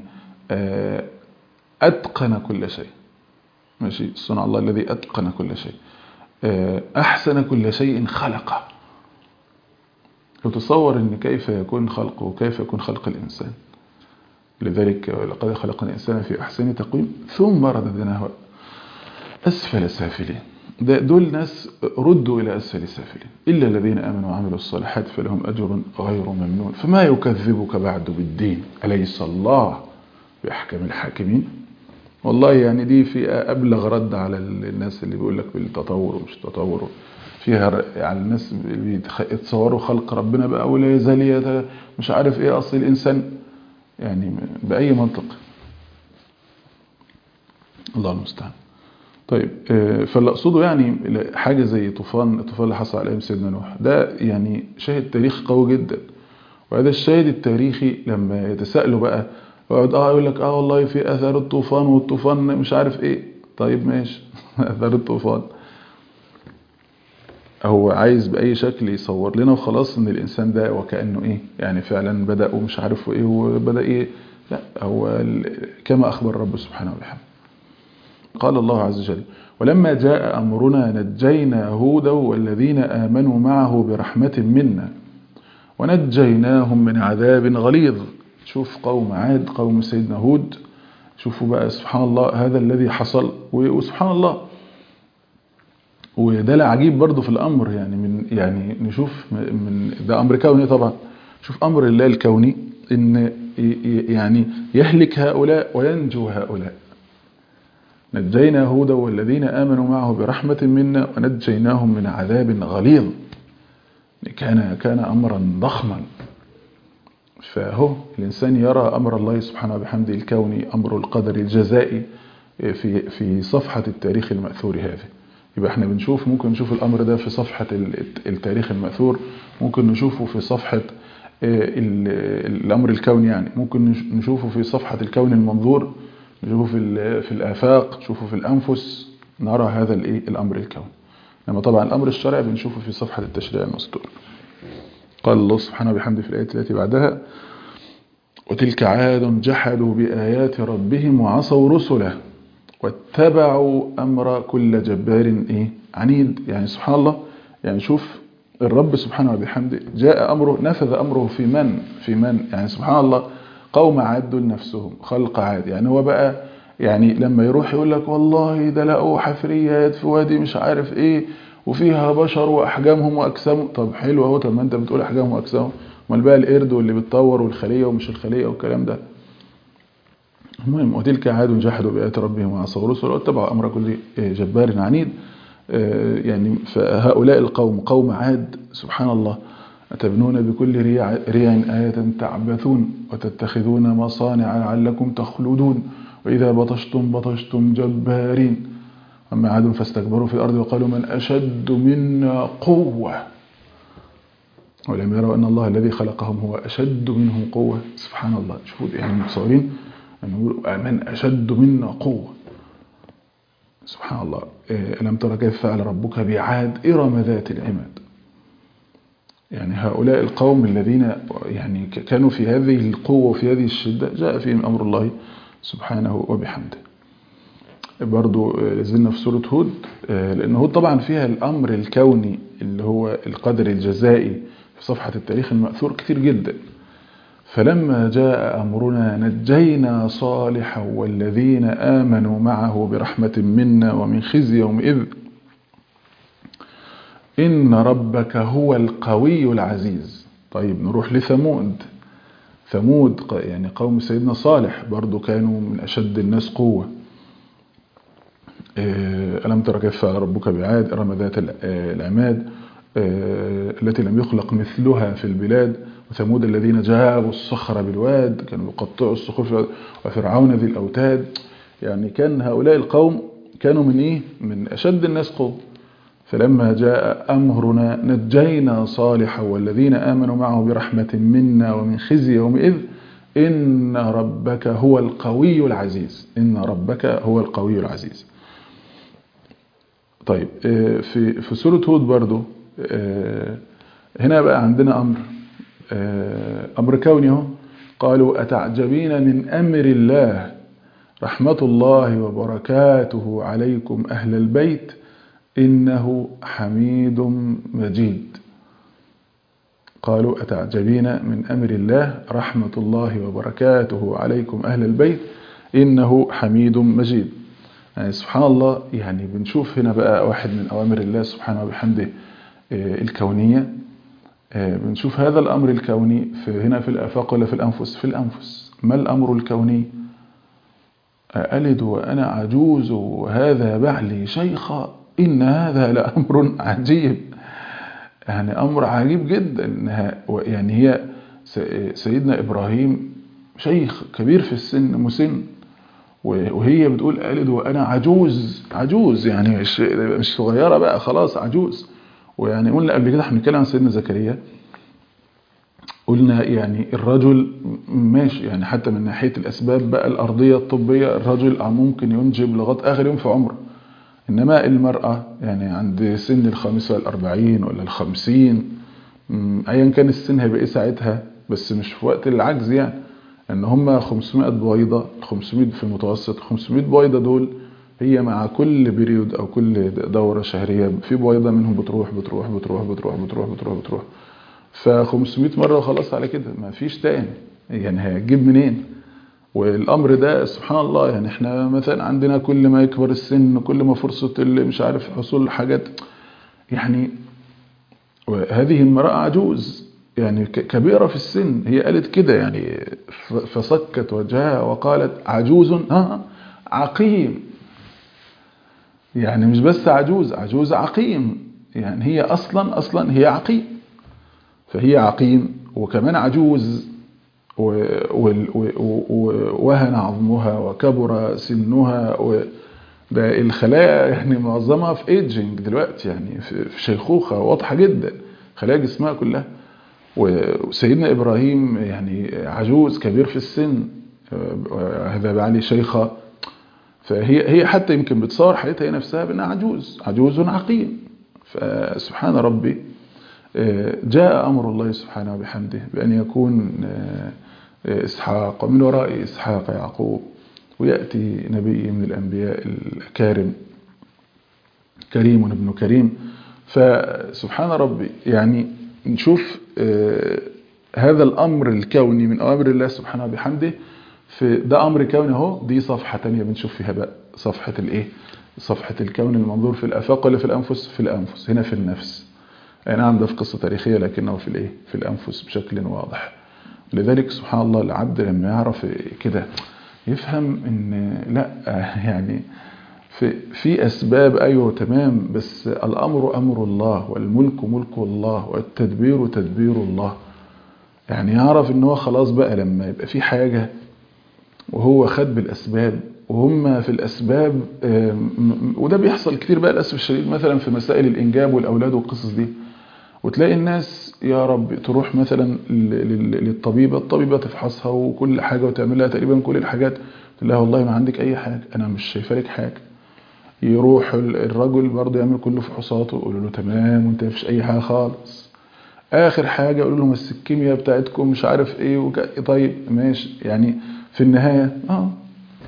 أتقن كل شيء ماشي صنع الله الذي أتقن كل شيء أحسن كل شيء خلقه لو تصور أن كيف يكون خلقه وكيف يكون خلق الإنسان لذلك لقد خلقنا الإنسان في أحسن تقويم ثم رددناه أسفل سافلين دول ناس ردوا إلى أسفل سافلين إلا الذين آمنوا وعملوا الصالحات فلهم أجر غير ممنون فما يكذبك بعد بالدين أليس الله بأحكم الحاكمين والله يعني دي في أبلغ رد على الناس اللي بيقول لك بالتطور ومش تطور فيها على الناس بيتصوروا خلق ربنا بقى ولا يزال مش عارف ايه أصل الإنسان يعني بأي منطق الله المستعان طيب فاللي اقصده يعني حاجة زي طوفان الطوفان اللي حصل على ايام سيدنا نوح ده يعني شاهد تاريخي قوي جدا وهذا الشاهد التاريخي لما يتساءلوا بقى ويقعد اه يقول لك اه والله في اثار الطوفان والطوفان مش عارف ايه طيب ماشي اثار الطوفان هو عايز بأي شكل يصور لنا وخلاص ان الانسان ده وكأنه ايه يعني فعلا بدأ ومش عارف ايه وبدأ ايه لا هو كما اخبر رب سبحانه وبحمده قال الله عز وجل ولما جاء أمرنا نجينا هودا والذين آمنوا معه برحمة منا ونجيناهم من عذاب غليظ شوف قوم عاد قوم سيدنا هود شوفوا بقى سبحان الله هذا الذي حصل وسبحان الله وده العجيب برضه في الأمر يعني من يعني نشوف من ده أمر كوني طبعا شوف أمر الله الكوني إن يعني يهلك هؤلاء وينجو هؤلاء نجينا هودا والذين آمنوا معه برحمة منا ونجيناهم من عذاب غليظ كان كان أمرا ضخما فهو الإنسان يرى أمر الله سبحانه وبحمده الكوني أمر القدر الجزائي في في صفحة التاريخ المأثور هذه يبقى احنا بنشوف ممكن نشوف الأمر ده في صفحة التاريخ المأثور ممكن نشوفه في صفحة الأمر الكوني يعني ممكن نشوفه في صفحة الكون المنظور نشوفه في في الآفاق نشوفه في الأنفس نرى هذا الايه الأمر الكوني لما طبعا الأمر الشرعي بنشوفه في صفحة التشريع المستور قال الله سبحانه وبحمده في الآية التي بعدها وتلك عاد جحدوا بآيات ربهم وعصوا رسله واتبعوا أمر كل جبار إيه عنيد يعني سبحان الله يعني شوف الرب سبحانه وبحمده جاء أمره نفذ أمره في من في من يعني سبحان الله قوم عادوا لنفسهم خلق عاد يعني هو بقى يعني لما يروح يقول لك والله ده لقوا حفريات في وادي مش عارف ايه وفيها بشر واحجامهم واجسامهم طب حلو اهو طب ما انت بتقول احجامهم واجسامهم امال بقى القرد واللي بيتطور والخليه ومش الخليه والكلام ده المهم وتلك عاد جحدوا بآيات ربهم وعصوا رسله واتبعوا امر كل جبار عنيد يعني فهؤلاء القوم قوم عاد سبحان الله أتبنون بكل ريع, ريع آية تعبثون وتتخذون مصانع لعلكم تخلدون وإذا بطشتم بطشتم جبارين أما عاد فاستكبروا في الأرض وقالوا من أشد منا قوة ولم يروا أن الله الذي خلقهم هو أشد منهم قوة سبحان الله شوفوا يعني متصورين من أشد منا قوة سبحان الله ألم ترى كيف فعل ربك بعاد إرم ذات العماد يعني هؤلاء القوم الذين يعني كانوا في هذه القوة وفي هذه الشدة جاء فيهم أمر الله سبحانه وبحمده برضو لازلنا في سورة هود لأن هود طبعا فيها الأمر الكوني اللي هو القدر الجزائي في صفحة التاريخ المأثور كتير جدا فلما جاء أمرنا نجينا صالحا والذين آمنوا معه برحمة منا ومن خزي يومئذ إن ربك هو القوي العزيز طيب نروح لثمود ثمود يعني قوم سيدنا صالح برضو كانوا من أشد الناس قوة ألم تر كيف فعل ربك بعاد إرم ذات العماد التي لم يخلق مثلها في البلاد وثمود الذين جابوا الصخر بالواد كانوا يقطعوا الصخور وفرعون ذي الأوتاد يعني كان هؤلاء القوم كانوا من إيه من أشد الناس قوة فلما جاء أمرنا نجينا صالحا والذين آمنوا معه برحمة منا ومن خزي يومئذ إن ربك هو القوي العزيز إن ربك هو القوي العزيز طيب في في سورة هود برضو هنا بقى عندنا أمر أمر كوني اهو قالوا أتعجبين من أمر الله رحمة الله وبركاته عليكم أهل البيت إنه حميد مجيد قالوا أتعجبين من أمر الله رحمة الله وبركاته عليكم أهل البيت إنه حميد مجيد يعني سبحان الله يعني بنشوف هنا بقى واحد من أوامر الله سبحانه وبحمده الكونية بنشوف هذا الأمر الكوني في هنا في الآفاق ولا في الأنفس في الأنفس ما الأمر الكوني ألد وأنا عجوز وهذا بعلي شيخا إن هذا لأمر عجيب يعني أمر عجيب جدا يعني هي سيدنا إبراهيم شيخ كبير في السن مسن وهي بتقول ألد وأنا عجوز عجوز يعني مش مش صغيرة بقى خلاص عجوز ويعني قلنا قبل كده احنا بنتكلم عن سيدنا زكريا قلنا يعني الرجل ماشي يعني حتى من ناحية الأسباب بقى الأرضية الطبية الرجل ممكن ينجب لغاية آخر يوم في عمره إنما المرأة يعني عند سن الخامسة والأربعين ولا الخمسين أيا كان السن هيبقى إيه ساعتها بس مش في وقت العجز يعني إن هم 500 بويضة 500 في المتوسط 500 بويضة دول هي مع كل بريود أو كل دورة شهرية في بويضة منهم بتروح بتروح بتروح بتروح بتروح بتروح بتروح ف 500 مرة وخلاص على كده ما فيش تاني يعني هيجيب منين والامر ده سبحان الله يعني احنا مثلا عندنا كل ما يكبر السن كل ما فرصة اللي مش عارف حصول حاجات يعني هذه المرأة عجوز يعني كبيرة في السن هي قالت كده يعني فصكت وجهها وقالت عجوز ها عقيم يعني مش بس عجوز عجوز عقيم يعني هي اصلا اصلا هي عقيم فهي عقيم وكمان عجوز ووهن عظمها وكبر سنها ده الخلايا يعني معظمها في ايجنج دلوقتي يعني في شيخوخة واضحة جدا خلايا جسمها كلها وسيدنا إبراهيم يعني عجوز كبير في السن هذا بعلي شيخة فهي هي حتى يمكن بتصور حياتها هي نفسها بأنها عجوز عجوز عقيم فسبحان ربي جاء أمر الله سبحانه وبحمده بأن يكون إسحاق ومن وراء إسحاق يعقوب ويأتي نبي من الأنبياء الأكارم كريم ابن كريم فسبحان ربي يعني نشوف هذا الأمر الكوني من أوامر الله سبحانه وبحمده في ده أمر كوني اهو دي صفحة تانية بنشوف فيها بقى صفحة الإيه صفحة الكون المنظور في الآفاق ولا في الأنفس في الأنفس هنا في النفس أي نعم ده في قصة تاريخية لكنه في الإيه في الأنفس بشكل واضح لذلك سبحان الله العبد لما يعرف كده يفهم ان لا يعني في في اسباب ايوه تمام بس الامر امر الله والملك ملك الله والتدبير تدبير الله يعني يعرف ان هو خلاص بقى لما يبقى في حاجه وهو خد بالاسباب وهم في الاسباب وده بيحصل كتير بقى للاسف الشديد مثلا في مسائل الانجاب والاولاد والقصص دي وتلاقي الناس يا رب تروح مثلا للطبيبة الطبيبة تفحصها وكل حاجة وتعمل لها تقريبا كل الحاجات تقول لها والله ما عندك أي حاجة أنا مش شايفة لك حاجة يروح الرجل برضه يعمل كل فحوصاته يقولوا له تمام وانت مفيش أي حاجة خالص آخر حاجة يقولوا له بس الكيمياء بتاعتكم مش عارف إيه وك... طيب ماشي يعني في النهاية آه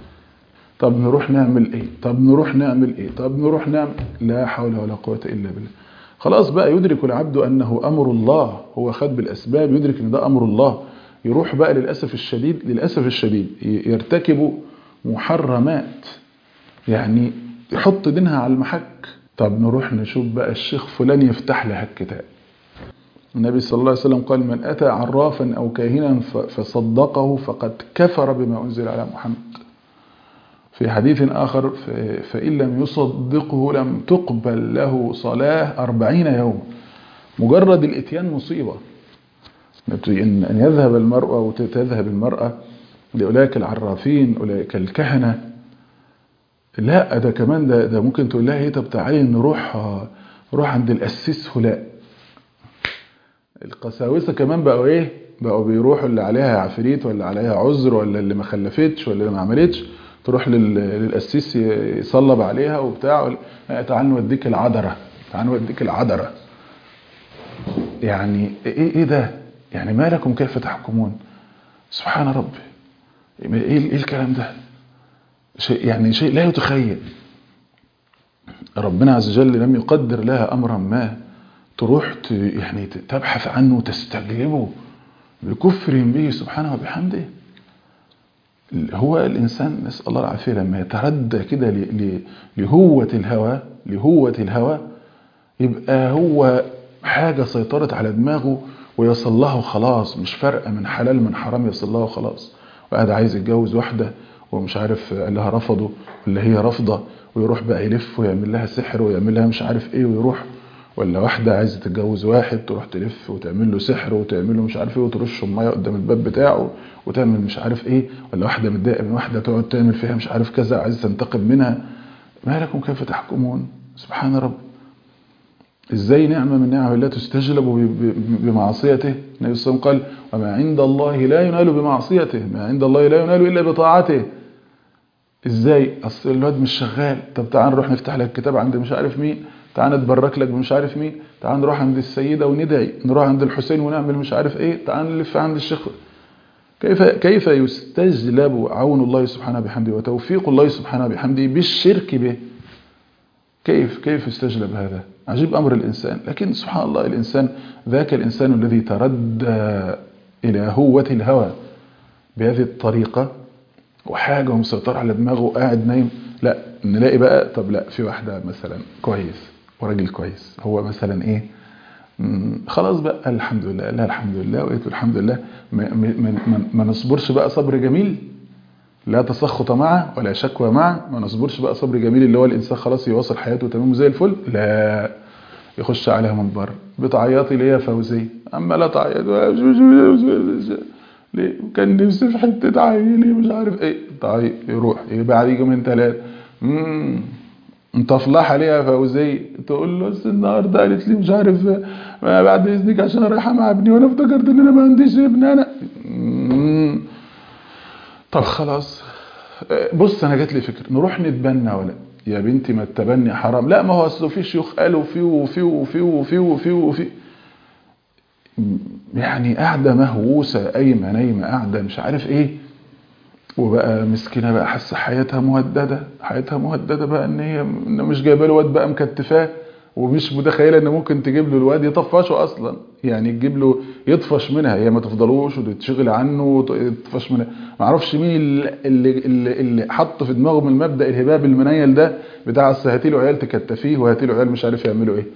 طب نروح نعمل ايه طب نروح نعمل ايه طب نروح نعمل لا حول ولا قوة الا بالله خلاص بقى يدرك العبد انه امر الله هو خد بالاسباب يدرك ان ده امر الله يروح بقى للاسف الشديد للاسف الشديد يرتكب محرمات يعني يحط دينها على المحك طب نروح نشوف بقى الشيخ فلان يفتح لها الكتاب النبي صلى الله عليه وسلم قال من أتى عرافا أو كاهنا فصدقه فقد كفر بما أنزل على محمد في حديث آخر فإن لم يصدقه لم تقبل له صلاة أربعين يوم مجرد الاتيان مصيبة أن يذهب المرأة وتذهب المرأة لأولئك العرافين أولئك الكهنة لا ده كمان ده, ده ممكن تقول لها ايه طب تعالي نروح نروح عند القسيس فلان القساوسه كمان بقوا ايه بقوا بيروحوا اللي عليها عفريت ولا عليها عذر ولا اللي ما خلفتش ولا اللي ما عملتش تروح للقسيس يصلب عليها وبتاع تعال نوديك العذره تعال نوديك العذره يعني ايه ايه ده يعني ما لكم كيف تحكمون سبحان ربي ايه الكلام ده شيء يعني شيء لا يتخيل ربنا عز وجل لم يقدر لها امرا ما تروح يعني تبحث عنه وتستجلبه بكفر به سبحانه وبحمده هو الانسان نسال الله العافيه لما يتردى كده لهوه الهوى لهوه الهوى يبقى هو حاجه سيطرت على دماغه ويصل له خلاص مش فارقه من حلال من حرام يصل له خلاص وقاعد عايز يتجوز واحده ومش عارف قال لها رفضه ولا هي رافضه ويروح بقى يلف ويعمل لها سحر ويعمل لها مش عارف ايه ويروح ولا واحده عايزه تتجوز واحد تروح تلف وتعمل له سحر وتعمل له مش عارف ايه وترش ميه قدام الباب بتاعه وتعمل مش عارف ايه ولا واحده متضايقه من واحده تقعد تعمل فيها مش عارف كذا عايزه تنتقم منها ما لكم كيف تحكمون سبحان رب ازاي نعمه من نعم الله تستجلب بمعصيته النبي صلى الله عليه وسلم قال وما عند الله لا ينال بمعصيته ما عند الله لا ينال الا بطاعته ازاي اصل الواد مش شغال طب تعال نروح نفتح لك كتاب عند مش عارف مين تعال نتبرك لك بمش عارف مين تعال نروح عند السيدة وندعي نروح عند الحسين ونعمل مش عارف ايه تعال نلف عند الشيخ كيف كيف يستجلب عون الله سبحانه بحمده وتوفيق الله سبحانه بحمده بالشرك به كيف كيف يستجلب هذا عجيب امر الانسان لكن سبحان الله الانسان ذاك الانسان الذي تردى الى هوة الهوى بهذه الطريقة وحاجة ومسيطر على دماغه وقاعد نايم لا نلاقي بقى طب لا في واحدة مثلا كويس وراجل كويس هو مثلا ايه خلاص بقى الحمد لله لا الحمد لله وقيت الحمد لله ما, ما, ما نصبرش بقى صبر جميل لا تسخط معه ولا شكوى معه ما نصبرش بقى صبر جميل اللي هو الانسان خلاص يواصل حياته تمام زي الفل لا يخش عليها من بره بتعيطي ليه يا فوزيه اما لا تعيط ليه كان نفسي في حته عيلي مش عارف ايه طيب يروح بعد يومين ثلاثه امم انت فلاحه ليه يا فوزيه تقول له بس النهارده قالت لي مش عارف بعد اذنك عشان رايحه مع ابني وانا افتكرت ان انا ما عنديش ابن انا مم. طب خلاص بص انا جات لي فكره نروح نتبنى ولا يا بنتي ما التبني حرام لا ما هو اصل في شيوخ قالوا في وفي وفي وفي وفي وفي يعني قاعده مهووسه قايمه نايمه قاعده مش عارف ايه وبقى مسكينه بقى حاسه حياتها مهدده حياتها مهدده بقى ان هي إن مش جايبه له واد بقى مكتفاه ومش متخيله ان ممكن تجيب له الواد يطفشه اصلا يعني تجيب له يطفش منها هي ما تفضلوش وتتشغل عنه ويطفش منها ما اعرفش مين اللي اللي, اللي حط في دماغهم المبدا الهباب المنيل ده بتاع اصل هاتي له عيال تكتفيه وهاتي له عيال مش عارف يعملوا ايه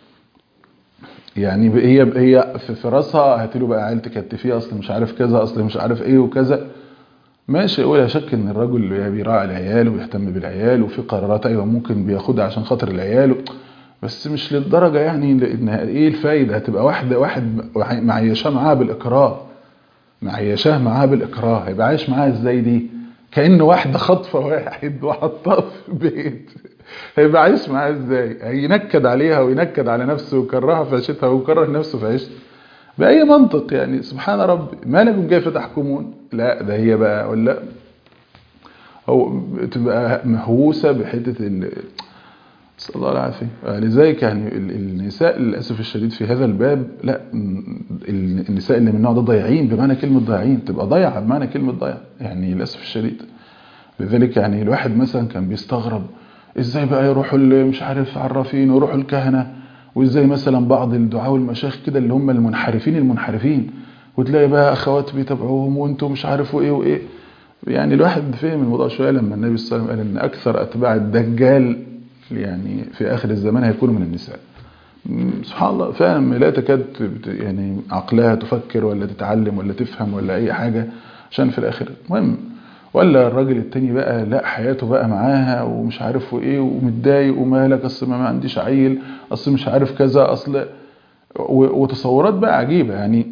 يعني هي هي في راسها هاتي له بقى عيال تكتفيه اصل مش عارف كذا اصل مش عارف ايه وكذا ماشي ولا شك ان الرجل بيراعي العيال ويهتم بالعيال وفي قرارات ايوه ممكن بياخدها عشان خاطر العيال بس مش للدرجه يعني ان ايه الفايده هتبقى واحده واحد معيشاه معاها بالاكراه معيشاه معاها بالاكراه هيبقى عايش معاها ازاي دي كان واحده خاطفه واحد وحطاه في بيت هيبقى عايش معاها ازاي هينكد عليها وينكد على نفسه ويكرهها في عيشتها ويكره نفسه في عيشته بأي منطق يعني سبحان ربي ما لكم كيف تحكمون لا ده هي بقى ولا هو تبقى مهووسة بحتة ال صلى الله العافية لذلك يعني النساء للأسف الشديد في هذا الباب لا النساء اللي من النوع ده ضايعين بمعنى كلمة ضايعين تبقى ضايعة بمعنى كلمة ضايعة يعني للأسف الشديد لذلك يعني الواحد مثلا كان بيستغرب ازاي بقى يروحوا اللي مش عارف عرافين ويروحوا الكهنه وازاي مثلا بعض الدعاة والمشايخ كده اللي هم المنحرفين المنحرفين وتلاقي بقى اخوات بيتابعوهم وانتم مش عارفوا ايه وايه يعني الواحد فهم الموضوع شويه لما النبي صلى الله عليه وسلم قال ان اكثر اتباع الدجال يعني في اخر الزمان هيكونوا من النساء سبحان الله فعلا لا تكاد يعني عقلها تفكر ولا تتعلم ولا تفهم ولا اي حاجه عشان في الاخر المهم ولا الراجل التاني بقى لا حياته بقى معاها ومش عارف ايه ومتضايق ومالك اصل ما عنديش عيل اصل مش عارف كذا اصل وتصورات بقى عجيبه يعني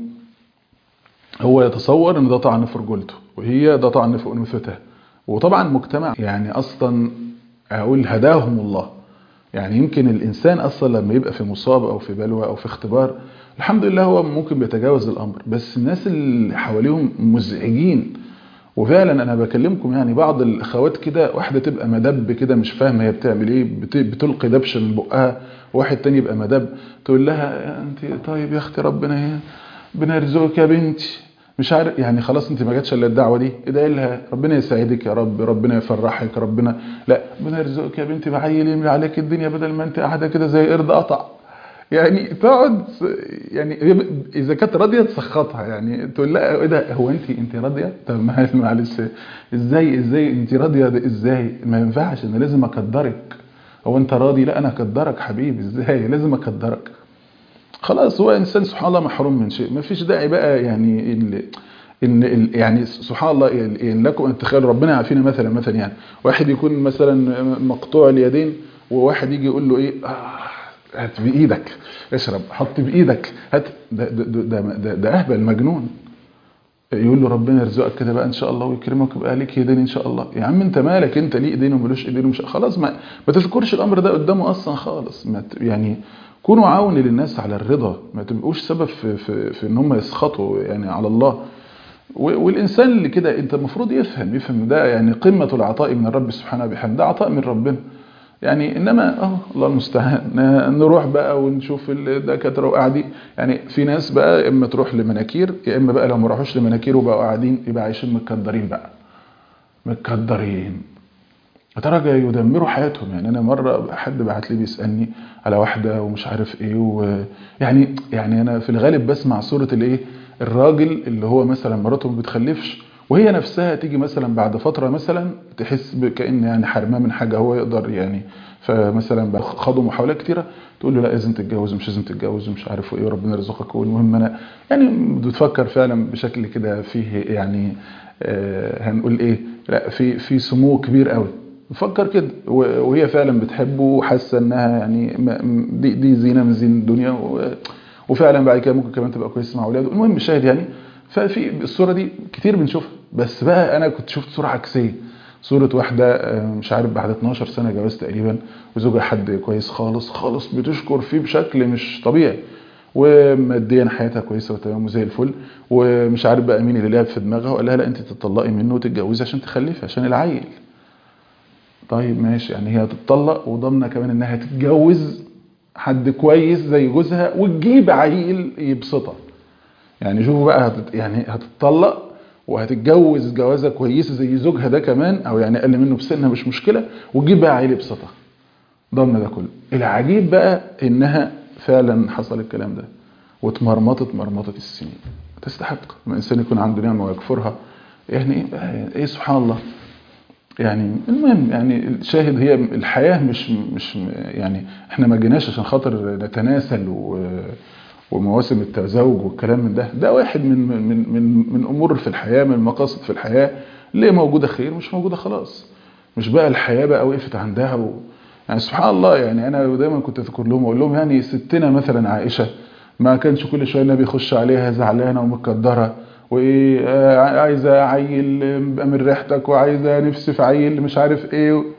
هو يتصور ان ده طعن في رجولته وهي ده طعن في انوثتها وطبعا مجتمع يعني اصلا اقول هداهم الله يعني يمكن الانسان اصلا لما يبقى في مصاب او في بلوى او في اختبار الحمد لله هو ممكن بيتجاوز الامر بس الناس اللي حواليهم مزعجين وفعلا انا بكلمكم يعني بعض الاخوات كده واحده تبقى مدب كده مش فاهمه هي بتعمل ايه بتلقي دبش من بقها واحد تاني يبقى مدب تقول لها انت طيب يا اختي ربنا ربنا يرزقك يا بنتي مش عارف يعني خلاص انت ما جاتش الا الدعوه دي ادعي لها ربنا يسعدك يا رب ربنا يفرحك ربنا لا ربنا يرزقك يا بنتي بعيل يملي عليك الدنيا بدل ما انت قاعده كده زي قرد قطع يعني تقعد يعني اذا كانت راضيه تسخطها يعني تقول لها ايه ده هو انت انت راضيه طب معلش ازاي ازاي انت راضيه ازاي ما ينفعش انا لازم اقدرك هو انت راضي لا انا اقدرك حبيبي ازاي لازم اقدرك خلاص هو انسان سبحان الله محروم من شيء ما فيش داعي بقى يعني ال ان يعني سبحان الله يعني لكم ان تخيلوا ربنا يعافينا مثلا مثلا يعني واحد يكون مثلا مقطوع اليدين وواحد يجي يقول له ايه آه هات بايدك اشرب حط بايدك هات ده ده ده, ده, ده اهبل مجنون يقول له ربنا يرزقك كده بقى ان شاء الله ويكرمك ويبقى ليك ايدين ان شاء الله يا عم انت مالك انت ليه ايدين وملوش ايدين ومش خلاص ما, ما تذكرش الامر ده قدامه اصلا خالص ما يعني كونوا عون للناس على الرضا ما تبقوش سبب في, في, في ان هم يسخطوا يعني على الله والانسان اللي كده انت المفروض يفهم يفهم ده يعني قمه العطاء من الرب سبحانه وبحمده ده عطاء من ربنا يعني انما اه الله المستعان نروح بقى ونشوف الدكاتره وقاعدين يعني في ناس بقى اما تروح لمناكير يا اما بقى لو ما راحوش لمناكير وبقوا قاعدين يبقى عايشين متكدرين بقى متكدرين لدرجه يدمروا حياتهم يعني انا مره حد بعت لي بيسالني على واحده ومش عارف ايه ويعني يعني انا في الغالب بسمع صوره الايه الراجل اللي هو مثلا مراته ما بتخلفش وهي نفسها تيجي مثلا بعد فتره مثلا تحس كان يعني حرماه من حاجه هو يقدر يعني فمثلا خدوا محاولات كتيره تقول له لا لازم تتجوز مش لازم تتجوز ومش عارف ايه وربنا يرزقك والمهم انا يعني بتفكر فعلا بشكل كده فيه يعني آه هنقول ايه لا في في سمو كبير قوي بفكر كده وهي فعلا بتحبه وحاسه انها يعني دي, دي زينه من زين الدنيا وفعلا بعد كده ممكن كمان تبقى كويسه مع اولاده المهم الشاهد يعني ففي الصوره دي كتير بنشوفها بس بقى انا كنت شفت صوره عكسيه صوره واحده مش عارف بعد 12 سنه جواز تقريبا وزوجها حد كويس خالص خالص بتشكر فيه بشكل مش طبيعي وماديا حياتها كويسه وتمام وزي الفل ومش عارف بقى مين اللي لعب في دماغها وقال لها لا انت تطلقي منه وتتجوزي عشان تخلفي عشان العيل طيب ماشي يعني هي هتطلق وضامنه كمان انها تتجوز حد كويس زي جوزها وتجيب عيل يبسطها يعني شوفوا بقى هتت يعني هتطلق وهتتجوز جوازه كويسه زي زوجها ده كمان او يعني اقل منه بسنه مش مشكله وتجيب بقى عيل يبسطها ضامنه ده كله العجيب بقى انها فعلا حصل الكلام ده واتمرمطت مرمطه السنين تستحق لما الانسان يكون عنده نعمه ويكفرها يعني ايه ايه سبحان الله يعني المهم يعني الشاهد هي الحياه مش مش يعني احنا ما جيناش عشان خاطر نتناسل و ومواسم التزاوج والكلام من ده ده واحد من من من من امور في الحياه من المقاصد في الحياه اللي موجوده خير مش موجوده خلاص مش بقى الحياه بقى وقفت عندها و... يعني سبحان الله يعني انا دايما كنت اذكر لهم اقول لهم يعني ستنا مثلا عائشه ما كانش كل شويه النبي يخش عليها زعلانه ومتكدره وايه عايزه عيل من ريحتك وعايزه نفسي في عيل مش عارف ايه و...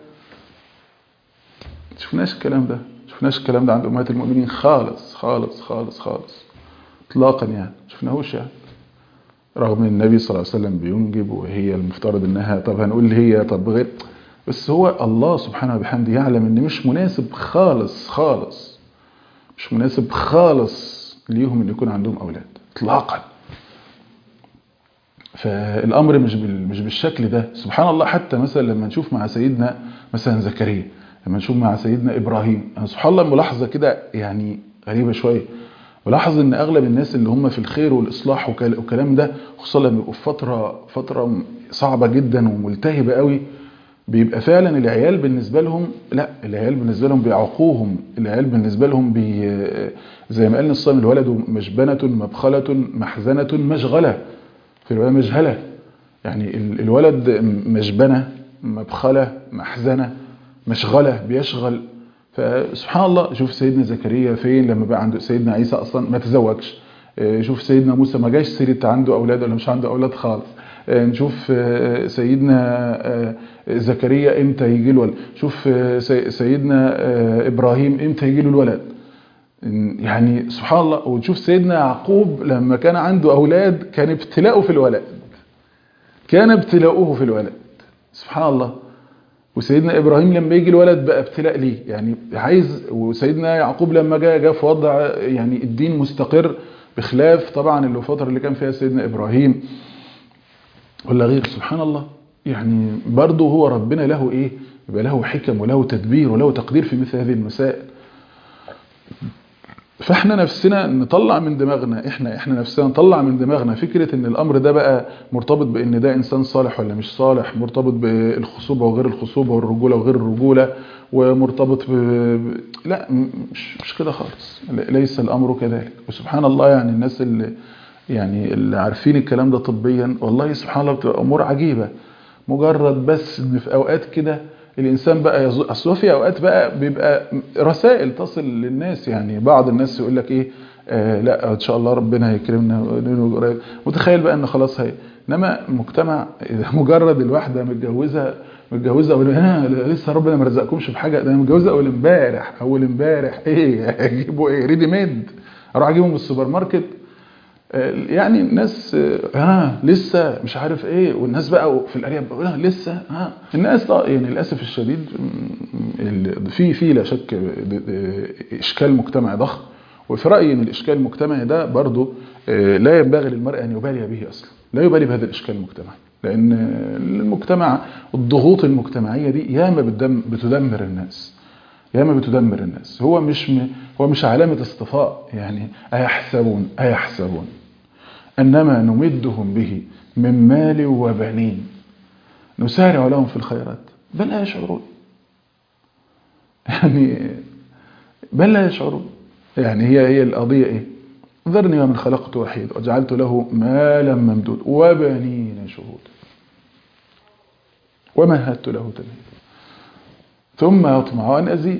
شفناش الكلام ده شفناش الكلام ده عند امهات المؤمنين خالص خالص خالص خالص اطلاقا يعني شفناهوش يعني رغم ان النبي صلى الله عليه وسلم بينجب وهي المفترض انها طب هنقول هي طب غير بس هو الله سبحانه وبحمده يعلم ان مش مناسب خالص خالص مش مناسب خالص ليهم ان يكون عندهم اولاد اطلاقا فالامر مش بال- مش بالشكل ده سبحان الله حتى مثلا لما نشوف مع سيدنا مثلا زكريا لما نشوف مع سيدنا ابراهيم أنا سبحان الله ملاحظه كده يعني غريبه شويه ولاحظ ان اغلب الناس اللي هم في الخير والاصلاح وكل- والكلام ده خصوصا لما بيبقوا في فتره فتره صعبه جدا وملتهبه قوي بيبقى فعلا العيال بالنسبه لهم لا العيال بالنسبه لهم بيعوقوهم العيال بالنسبه لهم بي زي ما قال الصائم الولد مجبنه مبخله محزنه مشغله في الروايه مجهله يعني ال- الولد مجبنه مبخله محزنه مشغله بيشغل فسبحان الله شوف سيدنا زكريا فين لما بقى عنده سيدنا عيسى اصلا ما تزوجش آه، شوف سيدنا موسى ما جاش سيره عنده اولاد ولا مش عنده اولاد خالص آه، نشوف آه، سيدنا آه، زكريا امتى يجي له ولد شوف آه، سي- سيدنا آه، ابراهيم امتى يجي له الولد يعني سبحان الله ونشوف سيدنا يعقوب لما كان عنده اولاد كان ابتلاؤه في الولد كان ابتلاؤه في الولد سبحان الله وسيدنا ابراهيم لما يجي الولد بقى ابتلاء ليه يعني عايز وسيدنا يعقوب لما جاء جاء في وضع يعني الدين مستقر بخلاف طبعا اللي الفتره اللي كان فيها سيدنا ابراهيم ولا غير سبحان الله يعني برضه هو ربنا له ايه يبقى له حكم وله تدبير وله تقدير في مثل هذه المسائل فاحنا نفسنا نطلع من دماغنا احنا احنا نفسنا نطلع من دماغنا فكره ان الامر ده بقى مرتبط بان ده انسان صالح ولا مش صالح مرتبط بالخصوبه وغير الخصوبه والرجوله وغير الرجوله ومرتبط ب... ب- لا م- مش مش كده خالص ل- ليس الامر كذلك وسبحان الله يعني الناس اللي يعني اللي عارفين الكلام ده طبيا والله سبحان الله بتبقى امور عجيبه مجرد بس ان في اوقات كده الانسان بقى يظن اصل هو في اوقات بقى بيبقى رسائل تصل للناس يعني بعض الناس يقول لك ايه آه لا ان شاء الله ربنا هيكرمنا ونقول قريب متخيل بقى ان خلاص هي انما المجتمع اذا مجرد الواحده متجوزه متجوزه اول ها لسه ربنا ما رزقكمش بحاجه ده أنا متجوزه اول امبارح اول امبارح ايه اجيبوا ايه ريدي ميد اروح اجيبهم من السوبر ماركت يعني الناس ها لسه مش عارف ايه والناس بقى في الارياف بقى آه لسه ها الناس طبعا يعني للاسف الشديد م- ال- في في لا شك د- د- اشكال مجتمعي ضخم وفي رايي ان الاشكال المجتمعي ده برضه آه، لا ينبغي للمرء ان يبالي به اصلا لا يبالي بهذا الاشكال المجتمعي لان المجتمع الضغوط المجتمعيه دي ياما بتدم- بتدمر الناس ياما بتدمر الناس هو مش م... هو مش علامة اصطفاء يعني أيحسبون أيحسبون أنما نمدهم به من مال وبنين نسارع لهم في الخيرات بل لا يشعرون يعني بل لا يشعرون يعني هي هي القضية إيه ذرني ومن خلقت وحيد وجعلت له مالا ممدود وبنين شهود ومهدت له تمهيدا ثم يطمع أن أزيد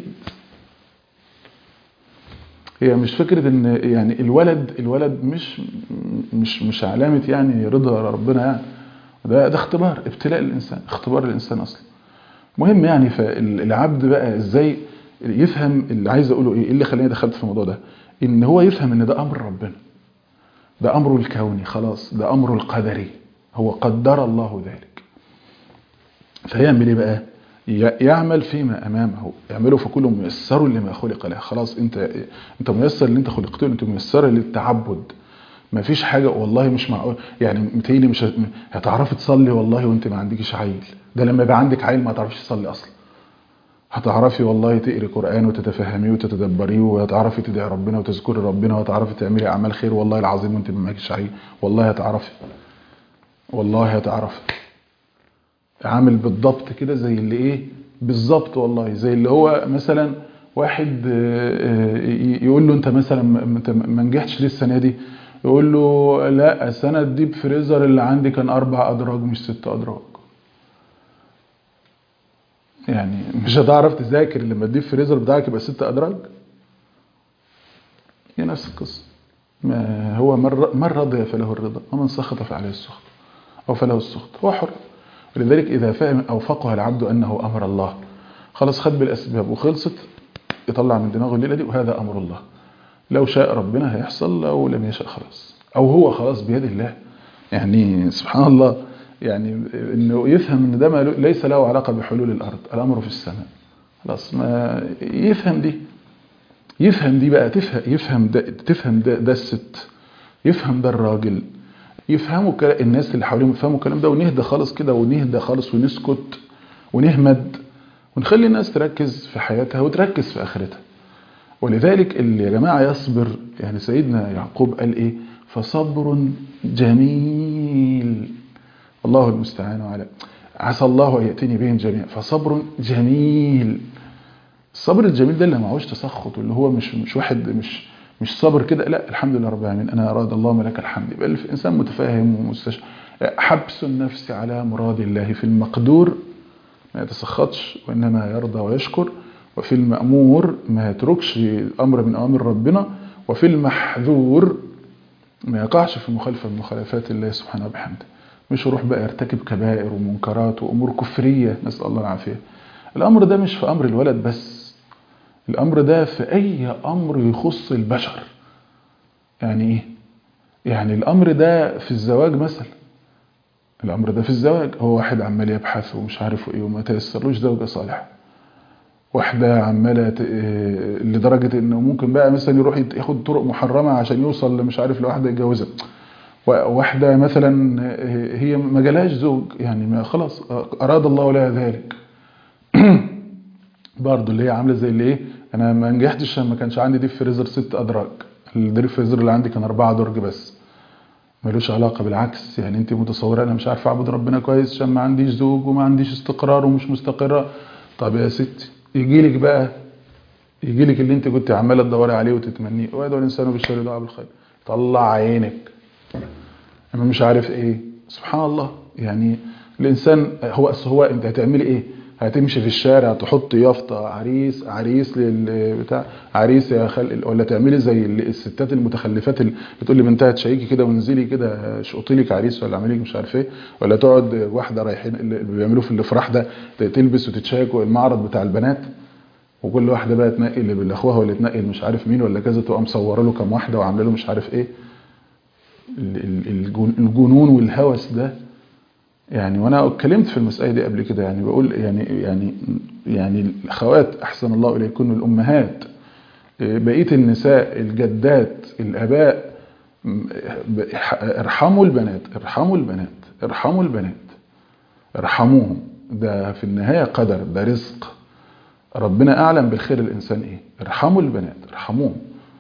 هي مش فكرة ان يعني الولد الولد مش مش مش علامة يعني رضا ربنا يعني ده ده اختبار ابتلاء الانسان اختبار الانسان اصلا مهم يعني فالعبد بقى ازاي يفهم اللي عايز اقوله ايه إيه اللي خلاني دخلت في الموضوع ده ان هو يفهم ان ده امر ربنا ده امره الكوني خلاص ده امره القدري هو قدر الله ذلك فيعمل ايه بقى ي- يعمل فيما امامه يعمله فكل ميسر لما خلق له خلاص انت انت ميسر اللي انت خلقت له انت ميسر للتعبد ما فيش حاجه والله مش معقول يعني متهيألي مش هت- هتعرفي تصلي والله وانت ما عندكش عيل ده لما يبقى عندك عيل ما تعرفيش تصلي اصلا هتعرفي والله تقري قرآن وتتفهميه وتتدبريه وهتعرفي تدعي ربنا وتذكري ربنا وهتعرفي تعملي أعمال خير والله العظيم وانت ما معكش عيل والله هتعرفي والله هتعرفي عامل بالضبط كده زي اللي ايه بالضبط والله زي اللي هو مثلا واحد آه، آه، يقول له انت مثلا ما- انت ما نجحتش ليه السنه دي يقول له لا السنه الديب فريزر اللي عندي كان اربع ادراج مش ست ادراج يعني مش هتعرف تذاكر لما الديب فريزر بتاعك يبقى ست ادراج هي نفس القصه ما هو من ر- من رضي فله الرضا ومن سخط فعليه السخط او فله السخط هو حر ولذلك إذا فهم أو فقه العبد أنه أمر الله خلاص خد بالأسباب وخلصت يطلع من دماغه الليلة دي وهذا أمر الله لو شاء ربنا هيحصل لو لم يشاء خلاص أو هو خلاص بيد الله يعني سبحان الله يعني انه يفهم ان ده ما له- ليس له علاقه بحلول الارض الامر في السماء خلاص ما يفهم دي يفهم دي بقى تفهم يفهم ده تفهم ده, ده الست يفهم ده الراجل يفهموا الكلام الناس اللي حواليهم يفهموا الكلام ده ونهدى خالص كده ونهدى خالص ونسكت ونهمد ونخلي الناس تركز في حياتها وتركز في آخرتها ولذلك اللي يا جماعة يصبر يعني سيدنا يعقوب قال إيه فصبر جميل الله المستعان على عسى الله أن يأتيني بهم جميعا فصبر جميل الصبر الجميل ده اللي معهوش تسخط واللي هو مش مش واحد مش مش صبر كده لا الحمد لله رب العالمين انا اراد الله لك الحمد يبقى الانسان متفاهم ومستش حبس النفس على مراد الله في المقدور ما يتسخطش وانما يرضى ويشكر وفي المأمور ما يتركش امر من اوامر ربنا وفي المحذور ما يقعش في مخالفه من مخالفات الله سبحانه وبحمده مش يروح بقى يرتكب كبائر ومنكرات وامور كفريه نسال الله العافيه الامر ده مش في امر الولد بس الامر ده في اي امر يخص البشر يعني ايه يعني الامر ده في الزواج مثلا الامر ده في الزواج هو واحد عمال يبحث ومش عارف ايه وما تيسرلوش زوجه صالحه واحده عماله ت... لدرجه انه ممكن بقى مثلا يروح ياخد طرق محرمه عشان يوصل لمش عارف لواحده يتجوزها واحده مثلا هي ما جالهاش زوج يعني ما خلاص اراد الله لها ذلك برضه اللي هي عامله زي اللي ايه انا ما نجحتش عشان ما كانش عندي ديب فريزر ست ادراج الديب فريزر اللي عندي كان اربعه درج بس ملوش علاقه بالعكس يعني انت متصوره انا مش عارفه اعبد ربنا كويس عشان ما عنديش زوج وما عنديش استقرار ومش مستقره طب يا ستي يجي لك بقى يجي لك اللي انت كنت عماله تدوري عليه وتتمنيه ويدعو الانسان بالشر دعاء بالخير طلع عينك انا مش عارف ايه سبحان الله يعني الانسان هو هو انت هتعملي ايه هتمشي في الشارع تحط يافطه عريس عريس للبتاع عريس يا خل ولا تعملي زي الستات المتخلفات اللي بتقول لبنتها تشيكي كده وانزلي كده شقطي لك عريس ولا اعملي لك مش عارف ايه ولا تقعد واحده رايحين اللي بيعملوه في الافراح ده تلبس وتتشيك المعرض بتاع البنات وكل واحده بقى تنقي اللي بالاخوها ولا تنقي مش عارف مين ولا كذا تبقى مصوره له كام واحده وعامله له مش عارف ايه الجنون والهوس ده يعني وانا اتكلمت في المساله دي قبل كده يعني بقول يعني يعني يعني الاخوات احسن الله اليكن الامهات بقيه النساء الجدات الاباء ارحموا البنات ارحموا البنات ارحموا البنات ارحموهم ده في النهايه قدر ده رزق ربنا اعلم بالخير الانسان ايه ارحموا البنات ارحموهم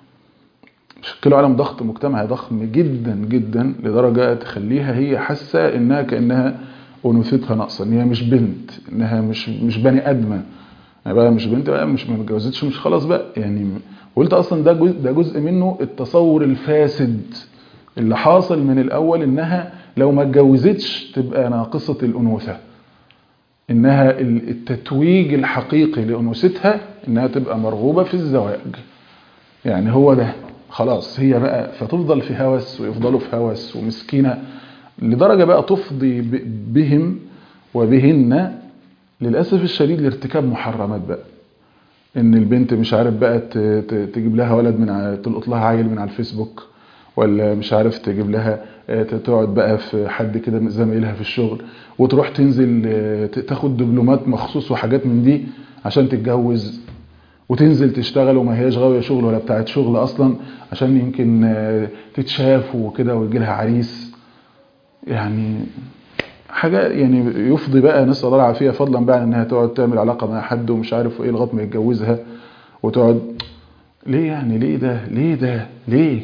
شكلوا عليهم ضغط مجتمعي ضخم جدا جدا لدرجة تخليها هي حاسة انها كأنها انوثتها ناقصة ان هي مش بنت انها مش مش بني ادمة يعني بقى مش بنت بقى مش ما اتجوزتش مش خلاص بقى يعني وقلت اصلا ده جزء ده جزء منه التصور الفاسد اللي حاصل من الاول انها لو ما اتجوزتش تبقى ناقصة الانوثة انها التتويج الحقيقي لانوثتها انها تبقى مرغوبة في الزواج يعني هو ده خلاص هي بقى فتفضل في هوس ويفضلوا في هوس ومسكينة لدرجة بقى تفضي بهم وبهن للأسف الشديد لارتكاب محرمات بقى ان البنت مش عارف بقى تجيب لها ولد من تلقط لها عيل من على الفيسبوك ولا مش عارف تجيب لها تقعد بقى في حد كده زميلها في الشغل وتروح تنزل تاخد دبلومات مخصوص وحاجات من دي عشان تتجوز وتنزل تشتغل وما هياش غاويه شغل ولا بتاعت شغل اصلا عشان يمكن تتشاف وكده ويجي لها عريس يعني حاجه يعني يفضي بقى نسال الله العافيه فضلا بقى انها تقعد تعمل علاقه مع حد ومش عارف ايه لغايه ما يتجوزها وتقعد ليه يعني ليه ده ليه ده ليه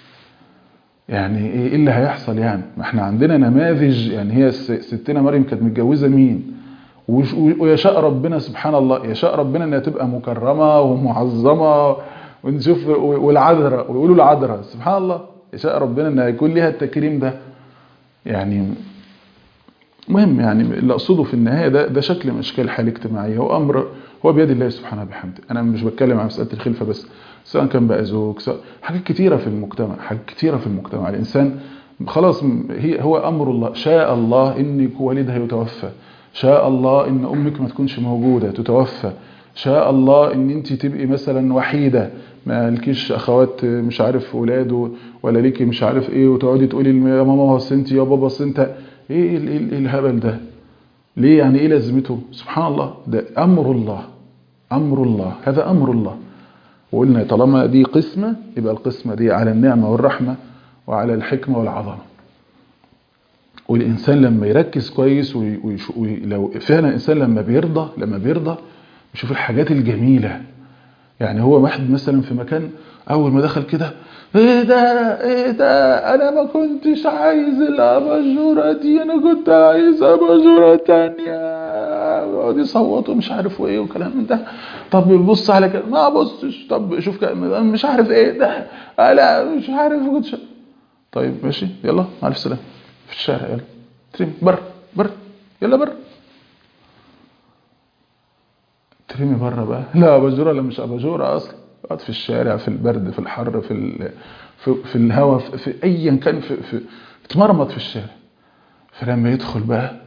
يعني ايه اللي هيحصل يعني ما احنا عندنا نماذج يعني هي ستنا مريم كانت متجوزه مين ويشاء ربنا سبحان الله يشاء ربنا انها تبقى مكرمه ومعظمه ونشوف والعذراء ويقولوا العذراء سبحان الله يشاء ربنا انها يكون لها التكريم ده يعني مهم يعني اللي اقصده في النهايه ده ده شكل من اشكال الحياه الاجتماعيه هو امر هو بيد الله سبحانه وبحمده انا مش بتكلم عن مساله الخلفه بس سواء كان بقى زوج سواء حاجات كتيره في المجتمع حاجات كتيره في المجتمع الانسان خلاص هي هو امر الله شاء الله انك والدها يتوفى شاء الله ان امك ما تكونش موجوده تتوفى شاء الله ان انت تبقي مثلا وحيده ما لكيش اخوات مش عارف اولاد ولا ليكي مش عارف ايه وتقعدي تقولي يا ماما بس انت يا بابا بس انت ايه ايه الهبل ده ليه يعني ايه لازمته سبحان الله ده امر الله امر الله هذا امر الله وقلنا طالما دي قسمه يبقى القسمه دي على النعمه والرحمه وعلى الحكمه والعظمه والإنسان لما يركز كويس ولو فعلا الإنسان لما بيرضى لما بيرضى بيشوف الحاجات الجميلة يعني هو واحد مثلا في مكان أول ما دخل كده ايه ده ايه ده انا ما كنتش عايز الاباجوره دي انا كنت عايز اباجوره تانية يقعد يصوتوا مش عارف ايه وكلام من ده طب بص على كده ما بصش طب شوف كده مش عارف ايه ده لا مش عارف كنتش طيب ماشي يلا مع الف سلامه في الشارع يلا ترمي بر بر يلا بر ترمي بره بقى لا اباجوره لا مش اباجوره اصلا اقعد في الشارع في البرد في الحر في ال... في, في الهواء في, في ايا كان في, في اتمرمط في الشارع فلما يدخل بقى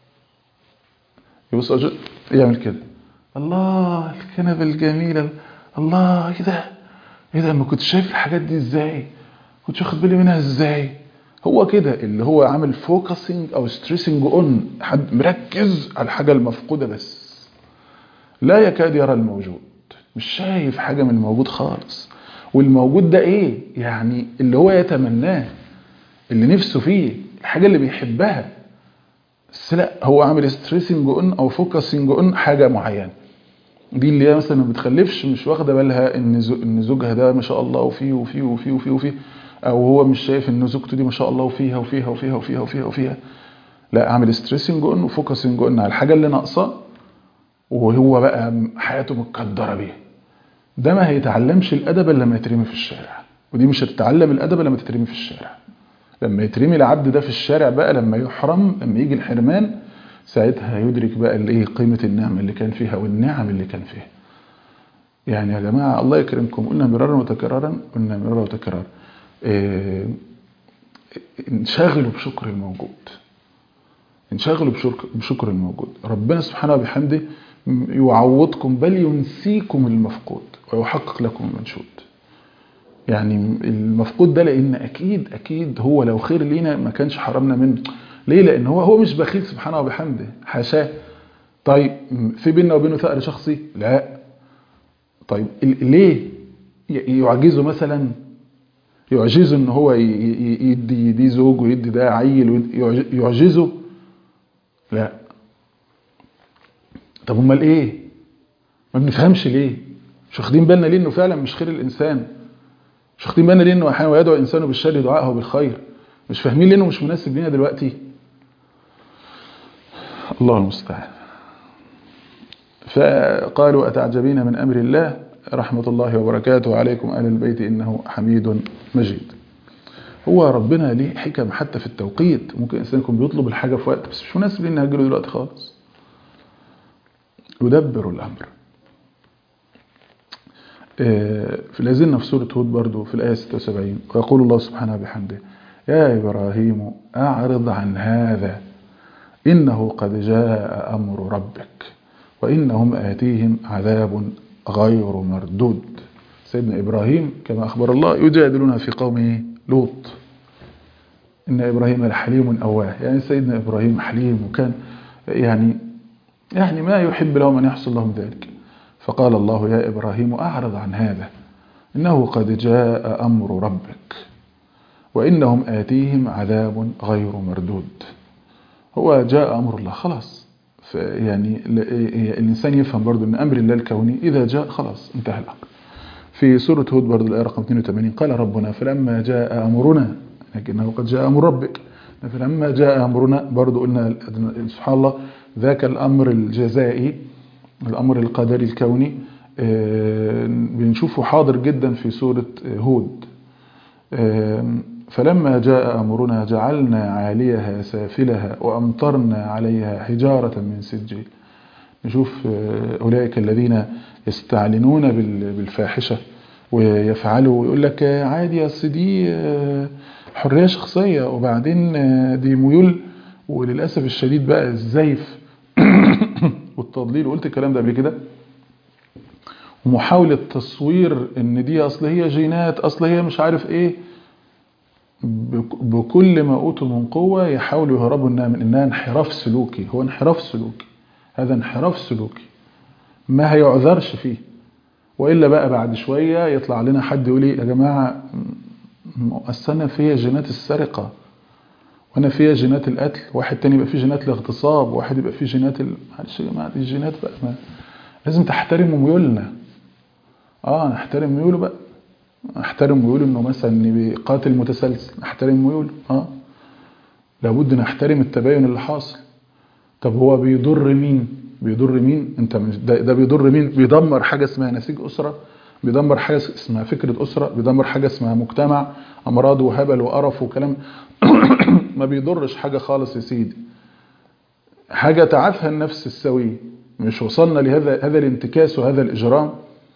يبص أجل يعمل كده الله الكنبه الجميله الله ايه ده ايه ده ما كنت شايف الحاجات دي ازاي كنت واخد بالي منها ازاي هو كده اللي هو عامل فوكسنج او ستريسنج اون حد مركز على الحاجه المفقوده بس لا يكاد يرى الموجود مش شايف حاجة من الموجود خالص والموجود ده ايه يعني اللي هو يتمناه اللي نفسه فيه الحاجة اللي بيحبها بس لا هو عامل ستريسنج اون او فوكسنج اون حاجة معينة دي اللي هي مثلا ما بتخلفش مش واخده بالها ان ان زوجها ده ما شاء الله وفيه وفيه وفيه وفيه وفيه او هو مش شايف ان زوجته دي ما شاء الله وفيها وفيها وفيها وفيها وفيها وفيها لا عامل ستريسنج اون وفوكسنج اون على الحاجه اللي ناقصاه وهو بقى حياته متقدره بيها ده ما هيتعلمش الادب الا لما يترمي في الشارع ودي مش هتتعلم الادب لما تترمي في الشارع لما يترمي العبد ده في الشارع بقى لما يحرم لما يجي الحرمان ساعتها يدرك بقى الايه قيمه النعمه اللي كان فيها والنعم اللي كان فيها يعني يا جماعه الله يكرمكم قلنا مرارا وتكرارا قلنا مرارا وتكرارا إيه انشغلوا بشكر الموجود انشغلوا بشكر, بشكر الموجود ربنا سبحانه وبحمده يعوضكم بل ينسيكم المفقود ويحقق لكم المنشود يعني المفقود ده لان اكيد اكيد هو لو خير لينا ما كانش حرمنا منه ليه لان هو هو مش بخيل سبحانه وبحمده حاشاه طيب في بيننا وبينه ثأر شخصي لا طيب ليه يعجزه مثلا يعجزه ان هو يدي دي زوج ويدي ده عيل يعجزه لا طب امال ايه ما بنفهمش ليه مش واخدين بالنا ليه انه فعلا مش خير الانسان مش واخدين بالنا ليه انه احيانا ويدعو الانسان بالشر دعاءه بالخير مش فاهمين ليه انه مش مناسب لينا دلوقتي الله المستعان فقالوا اتعجبين من امر الله رحمه الله وبركاته عليكم اهل البيت انه حميد مجيد هو ربنا ليه حكم حتى في التوقيت ممكن الانسان يكون بيطلب الحاجه في وقت بس مش مناسب ليه نهجله دلوقتي خالص يدبر الامر في لازلنا في سورة هود برضو في الآية 76 ويقول الله سبحانه بحمده يا إبراهيم أعرض عن هذا إنه قد جاء أمر ربك وإنهم آتيهم عذاب غير مردود سيدنا إبراهيم كما أخبر الله يجادلنا في قومه لوط إن إبراهيم لحليم أواه يعني سيدنا إبراهيم حليم وكان يعني يعني ما يحب لهم أن يحصل لهم ذلك فقال الله يا إبراهيم أعرض عن هذا إنه قد جاء أمر ربك وإنهم آتيهم عذاب غير مردود هو جاء أمر الله خلاص يعني الإنسان يفهم برضو أن أمر الله الكوني إذا جاء خلاص انتهى الأمر في سورة هود برضو الآية رقم 82 قال ربنا فلما جاء أمرنا لكنه قد جاء أمر ربك فلما جاء أمرنا برضو قلنا سبحان الله ذاك الأمر الجزائي الأمر القدري الكوني بنشوفه حاضر جدا في سورة هود فلما جاء أمرنا جعلنا عاليها سافلها وأمطرنا عليها حجارة من سجيل نشوف أولئك الذين يستعلنون بالفاحشة ويفعلوا ويقول لك عادي يا دي حرية شخصية وبعدين دي ميول وللأسف الشديد بقى الزيف والتضليل وقلت الكلام ده قبل كده ومحاولة تصوير ان دي اصل هي جينات اصل هي مش عارف ايه بكل ما اوتوا من قوة يحاولوا يهربوا انها من انها انحراف سلوكي هو انحراف سلوكي هذا انحراف سلوكي ما هيعذرش فيه وإلا بقى بعد شوية يطلع لنا حد يقول يا جماعة مؤسسنا فيها جينات السرقة وانا فيها جينات القتل واحد تاني يبقى فيه جينات الاغتصاب واحد يبقى فيه جينات ال... معلش يا جماعه دي الجينات بقى ما... لازم تحترموا ميولنا اه نحترم ميوله بقى نحترم ميوله انه مثلا إن قاتل متسلسل نحترم ميوله اه لابد نحترم التباين اللي حاصل طب هو بيضر مين بيضر مين انت مش ده, ده بيضر مين بيدمر حاجه اسمها نسيج اسره بيدمر حاجه اسمها فكره اسره بيدمر حاجه اسمها مجتمع امراض وهبل وقرف وكلام ما بيضرش حاجه خالص يا سيدي حاجه تعافها النفس السويه مش وصلنا لهذا هذا الانتكاس وهذا الاجرام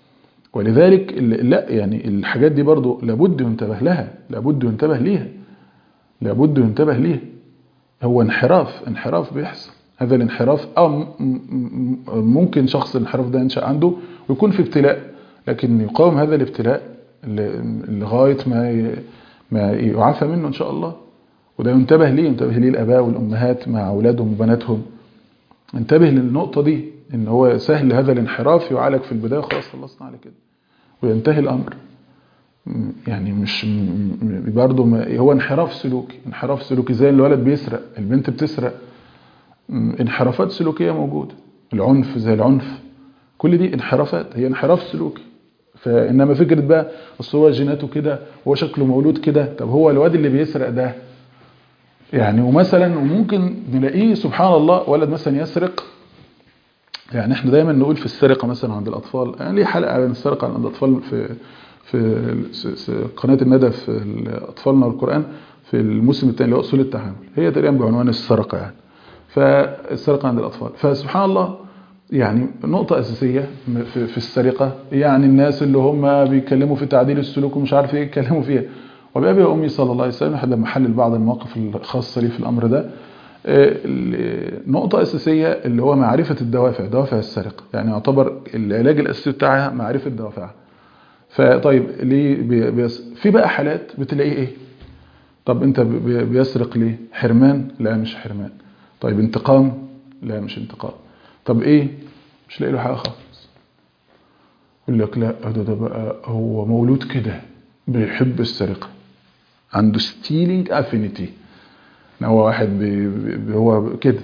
ولذلك ال- لا يعني الحاجات دي برضو لابد ينتبه لها لابد ينتبه ليها لابد ينتبه ليها هو انحراف انحراف بيحصل هذا الانحراف اه م- م- ممكن شخص الانحراف ده ينشأ عنده ويكون في ابتلاء لكن يقاوم هذا الابتلاء ل- لغاية ما ي- ما يعافى منه ان شاء الله وده ينتبه ليه ينتبه ليه الاباء والامهات مع اولادهم وبناتهم انتبه للنقطة دي ان هو سهل هذا الانحراف يعالج في البداية خلاص خلصنا على كده وينتهي الامر م- يعني مش م- م- برضه ما- هو انحراف سلوكي انحراف سلوكي زي الولد بيسرق البنت بتسرق م- انحرافات سلوكية موجودة العنف زي العنف كل دي انحرافات هي انحراف سلوكي فانما فكرة بقى اصل هو جيناته كده هو شكله مولود كده طب هو الواد اللي بيسرق ده يعني ومثلا وممكن نلاقيه سبحان الله ولد مثلا يسرق يعني احنا دايما نقول في السرقه مثلا عند الاطفال يعني ليه حلقه عن السرقه عند الاطفال في في س- س- قناه الندى في اطفالنا والقران في الموسم الثاني اللي هو اصول التعامل هي تقريبا بعنوان السرقه يعني فالسرقه عند الاطفال فسبحان الله يعني نقطة أساسية في, في السرقة يعني الناس اللي هم بيتكلموا في تعديل السلوك ومش عارف ايه يتكلموا فيها وبأبي وأمي صلى الله عليه وسلم لحد لما حلل بعض المواقف الخاصة لي في الأمر ده آه، ال- نقطة أساسية اللي هو معرفة الدوافع دوافع السرقة يعني يعتبر العلاج الأساسي بتاعها معرفة دوافعها فطيب ليه بي- بيس في بقى حالات بتلاقيه ايه طب انت بي- بيسرق ليه حرمان لا مش حرمان طيب انتقام لا مش انتقام طب ايه مش لاقي له حاجه خالص يقول لك لا ده ده بقى هو مولود كده بيحب السرقه عنده ستيلينج افينيتي هو واحد بي بي هو كده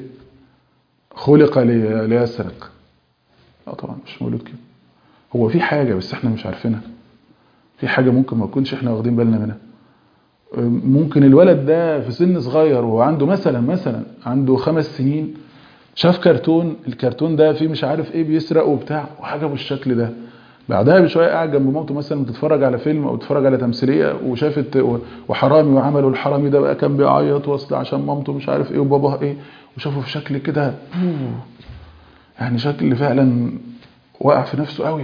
خلق لي- ليسرق لا طبعا مش مولود كده هو في حاجه بس احنا مش عارفينها في حاجه ممكن ما نكونش احنا واخدين بالنا منها ممكن الولد ده في سن صغير وهو عنده مثلا مثلا عنده خمس سنين شاف كرتون الكرتون ده فيه مش عارف ايه بيسرق وبتاع وعجبه الشكل ده بعدها بشويه قاعد جنب مامته مثلا بتتفرج على فيلم او بتتفرج على تمثيليه وشافت و- وحرامي وعملوا الحرامي ده بقى كان بيعيط واصل عشان مامته مش عارف ايه وباباه ايه وشافه في شكل كده بوه. يعني شكل فعلا وقع في نفسه قوي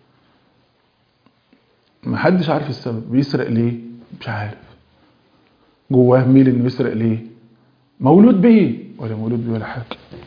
محدش عارف السبب بيسرق ليه مش عارف جواه ميل انه يسرق ليه مولود به ولا مولود به ولا حاجه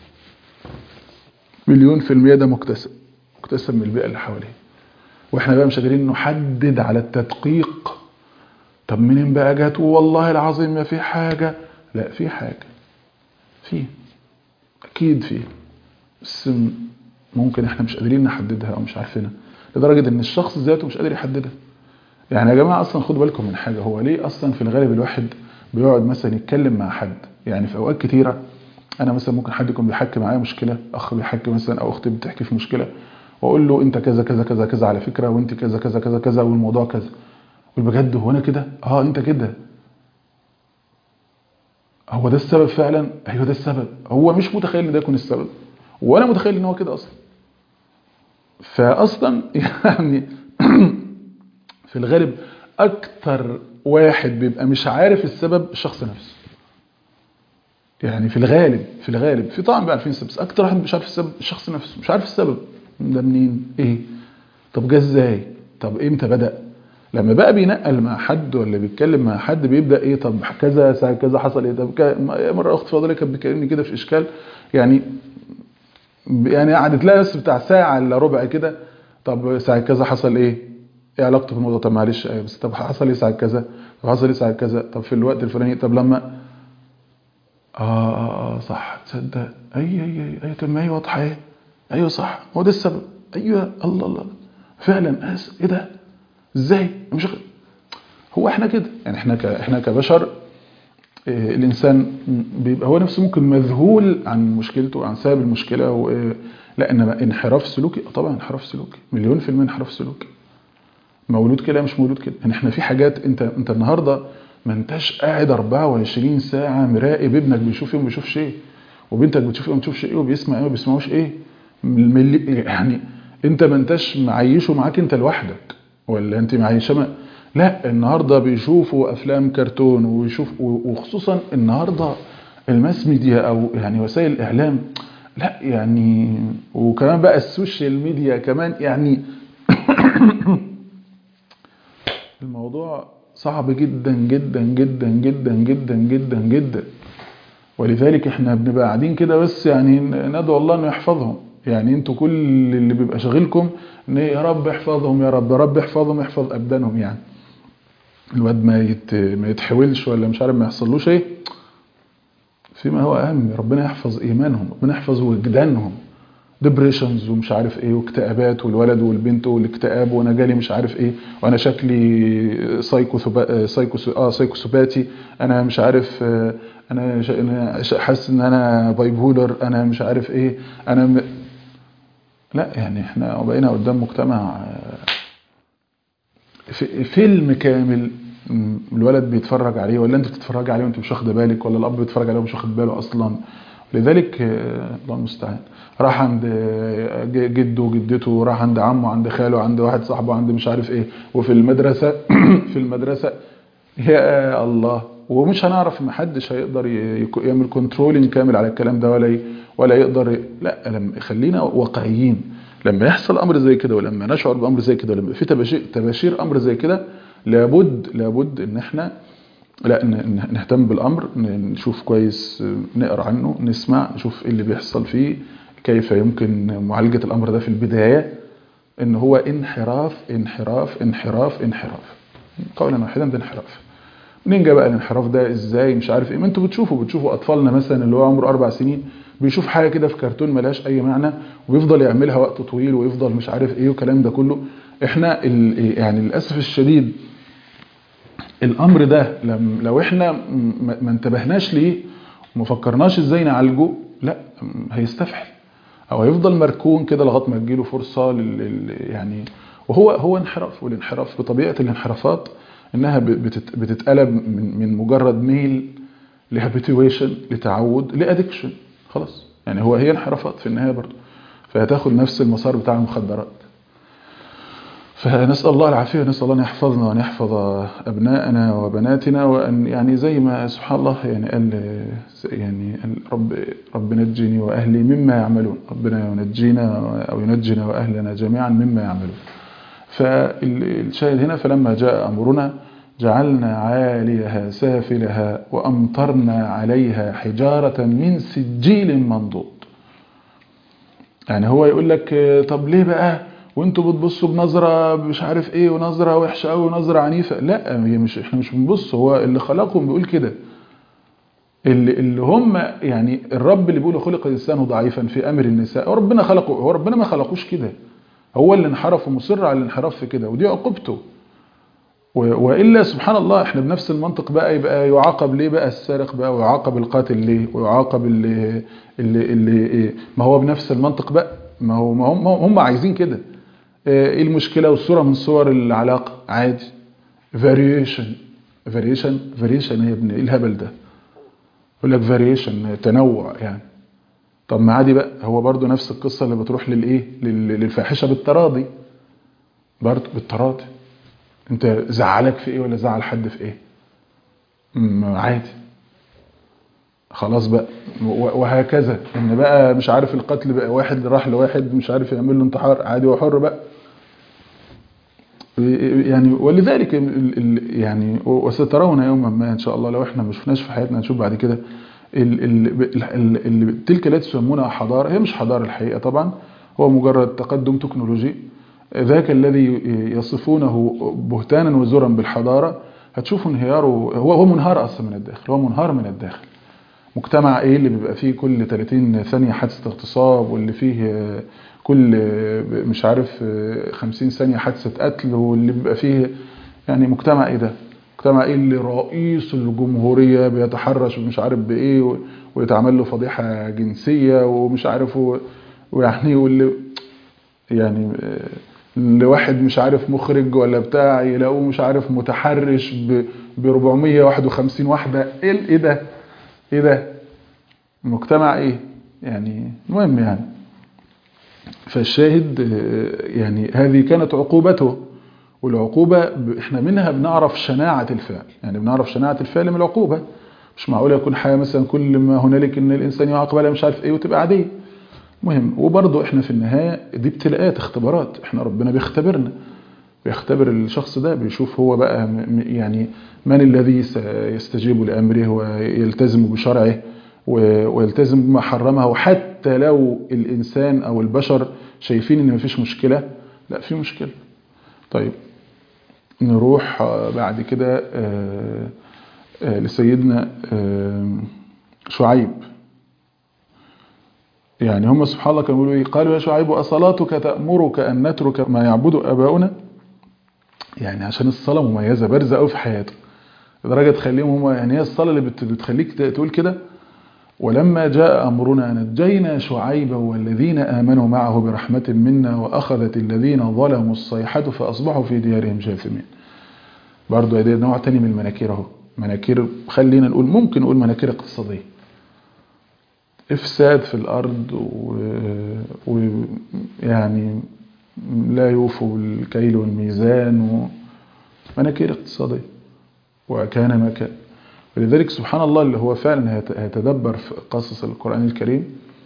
مليون في المية ده مكتسب مكتسب من البيئة اللي حواليه واحنا بقى مش قادرين نحدد على التدقيق طب منين بقى جت والله العظيم ما في حاجة لا في حاجة في اكيد في بس م- ممكن احنا مش قادرين نحددها او مش عارفينها لدرجة ان الشخص ذاته مش قادر يحددها يعني يا جماعة اصلا خدوا بالكم من حاجة هو ليه اصلا في الغالب الواحد بيقعد مثلا يتكلم مع حد يعني في اوقات كتيرة انا مثلا ممكن حد يكون بيحكي معايا مشكلة اخ بيحكي مثلا او اختي بتحكي في مشكلة واقول له انت كذا كذا كذا كذا على فكرة وانت كذا كذا كذا كذا والموضوع كذا يقول بجد هو انا كده اه انت كده هو ده السبب فعلا ايوه ده السبب هو مش متخيل ان ده يكون السبب ولا متخيل ان هو كده اصلا فاصلا يعني في الغالب اكتر واحد بيبقى مش عارف السبب الشخص نفسه يعني في الغالب في الغالب في طبعا بقى عارفين السبب بس اكتر واحد مش عارف السبب الشخص نفسه مش عارف السبب ده منين ايه طب جه ازاي طب امتى بدا لما بقى بينقل مع حد ولا بيتكلم مع حد بيبدا ايه طب كذا ساعه كذا حصل ايه طب ك- مره اخت فاضله كانت بتكلمني كده في اشكال يعني يعني قعدت لها بس بتاع ساعه الا ربع كده طب ساعه كذا حصل ايه ايه علاقته في الموضوع طب معلش ايه بس طب حصل ايه ساعه كذا طب حصل ايه ساعه كذا طب في الوقت الفلاني طب لما اه اه اه صح تصدق اي اي اي اي طب ما هي واضحه ايه ايوه صح هو ده السبب ايوه الله الله فعلا أس... ايه ده ازاي مش غ- هو احنا كده يعني احنا ك... احنا كبشر آه، الانسان بيبقى هو نفسه ممكن مذهول عن مشكلته عن سبب المشكله و... آه، لا انما انحراف سلوكي آه، طبعا انحراف سلوكي مليون في المية انحراف سلوكي مولود كده مش مولود كده يعني احنا في حاجات انت انت النهارده ما انتش قاعد 24 ساعه مراقب ابنك بيشوف ايه وما بيشوفش ايه وبنتك بتشوف ايه وما بتشوفش ايه وبيسمع ايه وما بيسمعوش ايه ملي- يعني انت ما انتش معيشه معاك انت لوحدك ولا انت معيشه ما لا النهارده بيشوفوا افلام كرتون ويشوف وخصوصا النهارده الماس ميديا او يعني وسائل الاعلام لا يعني وكمان بقى السوشيال ميديا كمان يعني الموضوع صعب جدا جدا جدا جدا جدا جدا جدا ولذلك احنا بنبقى قاعدين كده بس يعني ندعو الله انه يحفظهم يعني انتوا كل اللي بيبقى شاغلكم ان يا رب احفظهم يا رب يا رب احفظهم احفظ ابدانهم يعني الواد ما يت... ما يتحولش ولا مش عارف ما يحصلوش ايه فيما هو اهم ربنا يحفظ ايمانهم ربنا يحفظ وجدانهم ديبريشنز ومش عارف ايه واكتئابات والولد والبنت والاكتئاب وانا جالي مش عارف ايه وانا شكلي سايكو سايكو اه سايكوسوباتي انا مش عارف آه، انا ش- أنا ش- حاسس ان انا بايبولر انا مش عارف ايه انا م... لا يعني احنا بقينا قدام مجتمع آه، في- فيلم كامل م، الولد بيتفرج عليه ولا انت بتتفرج عليه وانت مش واخده بالك ولا الاب بيتفرج عليه ومش واخد باله اصلا لذلك آه، الله المستعان راح عند آه، ج- جده وجدته راح عند عمه عند خاله عند واحد صاحبه عند مش عارف ايه وفي المدرسه في المدرسه يا الله ومش هنعرف محدش هيقدر ي- يك- يعمل كنترولنج كامل على الكلام ده ولا ي- ولا يقدر ي- لا لما خلينا واقعيين لما يحصل امر زي كده ولما نشعر بامر زي كده ولما في تباشير تباشير امر زي كده لابد لابد ان احنا لا ن- ن- نهتم بالامر ن- نشوف كويس نقرا عنه نسمع نشوف ايه اللي بيحصل فيه كيف يمكن معالجه الامر ده في البدايه ان هو انحراف انحراف انحراف انحراف قولا واحدا ده انحراف منين جه بقى الانحراف ده ازاي مش عارف ايه ما انتوا بتشوفوا بتشوفوا اطفالنا مثلا اللي هو عمره اربع سنين بيشوف حاجه كده في كرتون ملهاش اي معنى وبيفضل يعملها وقت طويل ويفضل مش عارف ايه والكلام ده كله احنا ال- يعني للاسف الشديد الامر ده لم لو احنا م- ما انتبهناش ليه وما فكرناش ازاي نعالجه لا م- هيستفحل او هيفضل مركون كده لغايه ما تجيله فرصه لل لل- يعني وهو هو انحراف والانحراف بطبيعه الانحرافات انها ب- بتت- بتتقلب من من مجرد ميل لهابيتويشن لتعود لادكشن خلاص يعني هو هي انحرافات في النهايه برضه فهتاخد نفس المسار بتاع المخدرات فنسأل الله العافية نسأل الله أن يحفظنا وأن يحفظ أبناءنا وبناتنا وأن يعني زي ما سبحان الله يعني قال يعني قال رب رب نجني وأهلي مما يعملون ربنا ينجينا أو ينجينا وأهلنا جميعا مما يعملون فالشاهد هنا فلما جاء أمرنا جعلنا عاليها سافلها وأمطرنا عليها حجارة من سجيل منضود يعني هو يقول لك آه، طب ليه بقى وانتوا بتبصوا بنظره مش عارف ايه ونظره وحشه قوي ونظره عنيفه لا هي مش احنا مش بنبص هو اللي خلقهم بيقول كده اللي, اللي هم يعني الرب اللي بيقول خلق الانسان ضعيفا في امر النساء هو ربنا خلقه هو ربنا ما خلقوش كده هو اللي انحرف ومصر على الانحراف في كده ودي عقوبته و- والا سبحان الله احنا بنفس المنطق بقى يبقى يعاقب ليه بقى السارق بقى ويعاقب القاتل ليه ويعاقب اللي اللي, اللي إيه ما هو بنفس المنطق بقى ما هو ما هم هم عايزين كده ايه المشكله والصوره من صور العلاقه عادي فاريشن فاريشن فاريشن يا ابني ايه الهبل ده يقول لك فاريشن تنوع يعني طب ما عادي بقى هو برضو نفس القصه اللي بتروح للايه لل- للفاحشه بالتراضي برضو بالتراضي انت زعلك في ايه ولا زعل حد في ايه م- عادي خلاص بقى و- وهكذا ان بقى مش عارف القتل بقى واحد راح لواحد مش عارف يعمل له انتحار عادي هو حر بقى يعني ولذلك ال- ال- يعني وسترون يوما ما ان شاء الله لو احنا ما شفناش في حياتنا نشوف بعد كده ال- ال- ال- ال- تلك التي تسمونها حضاره هي مش حضاره الحقيقه طبعا هو مجرد تقدم تكنولوجي ذاك الذي يصفونه بهتانا وزورا بالحضاره هتشوفوا انهياره هو هو منهار اصلا من الداخل هو منهار من الداخل مجتمع ايه اللي بيبقى فيه كل 30 ثانيه حادثه اغتصاب واللي فيه آه، كل آه، مش عارف آه، 50 ثانيه حادثه قتل واللي بيبقى فيه يعني مجتمع ايه ده مجتمع ايه اللي رئيس الجمهورية بيتحرش ومش عارف بايه و- ويتعمل له فضيحة جنسية ومش عارف و- ويعني واللي يعني آه، لواحد مش عارف مخرج ولا بتاع يلاقوه مش عارف متحرش ب ب 451 واحدة ايه ال- ايه ده ايه ده مجتمع ايه يعني المهم يعني فالشاهد آه، يعني هذه كانت عقوبته والعقوبة ب- احنا منها بنعرف شناعة الفعل يعني بنعرف شناعة الفعل من العقوبة مش معقول يكون حاجة مثلا كل ما هنالك ان الانسان يعاقب على مش عارف ايه وتبقى عادية مهم وبرضه احنا في النهاية دي ابتلاءات اختبارات احنا ربنا بيختبرنا بيختبر الشخص ده بيشوف هو بقى م- م- يعني من الذي سيستجيب لأمره ويلتزم بشرعه و- ويلتزم بما حرمه حتى لو الإنسان أو البشر شايفين إن مفيش مشكلة لا في مشكلة طيب نروح آه، بعد كده آه، آه، لسيدنا آه، شعيب يعني هم سبحان الله كانوا بيقولوا ايه قالوا يا شعيب أصلاتك تأمرك أن نترك ما يعبد آباؤنا يعني عشان الصلاة مميزة بارزة قوي في حياته لدرجة تخليهم هم يعني هي الصلاة اللي بت- بتخليك ت- تقول كده ولما جاء أمرنا نجينا شعيبا والذين آمنوا معه برحمة منا وأخذت الذين ظلموا الصيحة فأصبحوا في ديارهم جاثمين برضو ده نوع تاني من المناكير اهو مناكير خلينا نقول ممكن نقول مناكير اقتصادية إفساد في الأرض ويعني لا يوفوا الكيل والميزان ومناكير اقتصادية وكان ما كان ولذلك سبحان الله اللي هو فعلا هيت- هيتدبر في قصص القرآن الكريم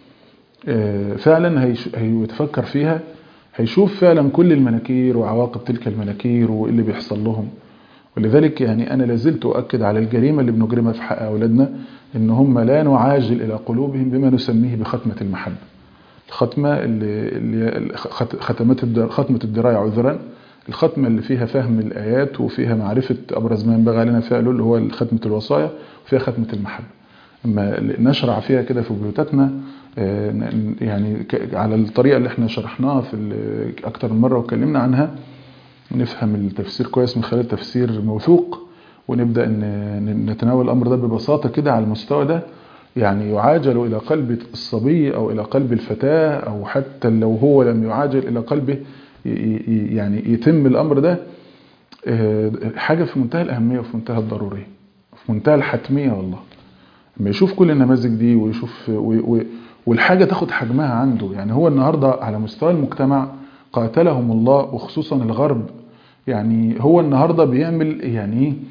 آه، فعلا هيش- هيتفكر فيها هيشوف فعلا كل المناكير وعواقب تلك المناكير وايه اللي بيحصل لهم ولذلك يعني أنا لازلت أؤكد على الجريمة اللي بنجرمها في حق أولادنا إن هم لا نعاجل إلى قلوبهم بما نسميه بختمة المحبة الختمة اللي اللي خت- ختمات الد- ختمة الدراية عذرا الختمة اللي فيها فهم الآيات وفيها معرفة أبرز ما ينبغي علينا فعله اللي هو ختمة الوصايا وفيها ختمة المحبة اما نشرع فيها كده في بيوتاتنا آه، ن- يعني ك- على الطريقة اللي احنا شرحناها في ال- أكتر من مرة واتكلمنا عنها نفهم التفسير كويس من خلال تفسير موثوق ونبدأ ن- ن- نتناول الأمر ده ببساطة كده على المستوى ده يعني يعاجل إلى قلب الصبي أو إلى قلب الفتاة أو حتى لو هو لم يعاجل إلى قلبه ي- ي- يعني يتم الأمر ده آه، حاجة في منتهى الأهمية وفي منتهى الضرورية في منتهى الحتمية والله لما يشوف كل النماذج دي ويشوف و- و- والحاجة تاخد حجمها عنده يعني هو النهاردة على مستوى المجتمع قاتلهم الله وخصوصا الغرب يعني هو النهاردة بيعمل يعني ايه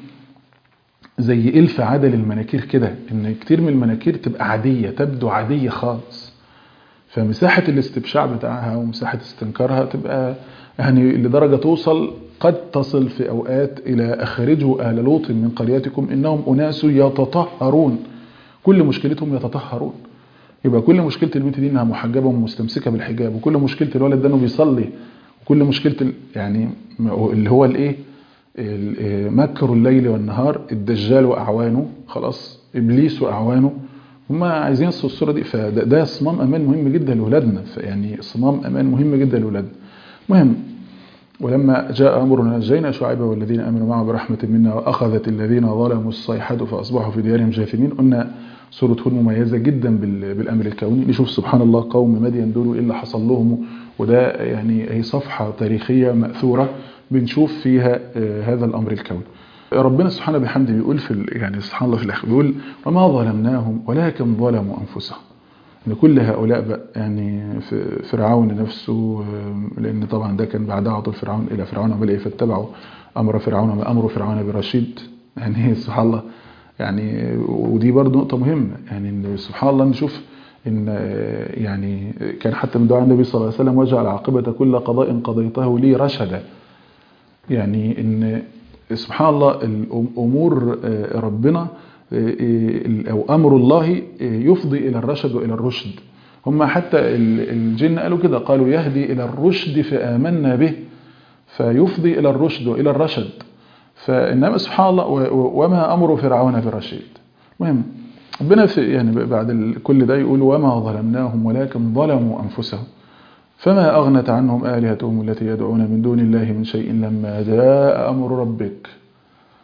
زي إلف عادة للمناكير كده ان كتير من المناكير تبقى عادية تبدو عادية خالص فمساحة الاستبشاع بتاعها ومساحة استنكارها تبقى يعني لدرجة توصل قد تصل في أوقات إلى أخرجوا أهل لوط من قريتكم إنهم أناس يتطهرون كل مشكلتهم يتطهرون يبقى كل مشكلة البنت دي إنها محجبة ومستمسكة بالحجاب وكل مشكلة الولد ده إنه بيصلي وكل مشكلة ال- يعني اللي هو الإيه ال- مكر الليل والنهار الدجال وأعوانه خلاص إبليس وأعوانه هم عايزين يصوا الصورة دي فده ده صمام أمان مهم جدا لأولادنا يعني صمام أمان مهم جدا لأولادنا مهم ولما جاء أمرنا نجينا شعيبا والذين آمنوا معه برحمة منا وأخذت الذين ظلموا الصيحة فأصبحوا في ديارهم جاثمين قلنا سورة هود مميزة جدا بال- بالأمر الكوني نشوف سبحان الله قوم مدين دول إيه اللي حصل لهم وده يعني هي صفحة تاريخية مأثورة بنشوف فيها آه، هذا الأمر الكوني ربنا سبحانه بحمده بيقول في ال- يعني سبحان الله في الآخر بيقول وما ظلمناهم ولكن ظلموا أنفسهم ان كل هؤلاء بقى يعني في فرعون نفسه آه، لان طبعا ده كان بعد عطل فرعون الى فرعون وملئه فاتبعوا امر فرعون ما امر فرعون برشيد يعني سبحان الله يعني ودي برضه نقطه مهمه يعني ان سبحان الله نشوف ان آه، يعني كان حتى من دعاء النبي صلى الله عليه وسلم وجعل عاقبه كل قضاء قضيته لي رشدا يعني ان سبحان الله الامور آه، ربنا آه، او امر الله آه، يفضي الى الرشد والى الرشد هم حتى ال- الجن قالوا كده قالوا يهدي الى الرشد فامنا به فيفضي الى الرشد والى الرشد فانما سبحان الله و- و- وما امر فرعون برشيد مهم ربنا في يعني بعد ال- كل ده يقول وما ظلمناهم ولكن ظلموا انفسهم فما أغنت عنهم آلهتهم التي يدعون من دون الله من شيء لما جاء أمر ربك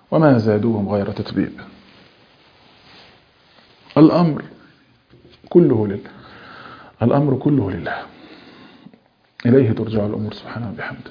وما زادوهم غير تتبيب الأمر كله لله الأمر كله لله إليه ترجع الأمور سبحانه وبحمده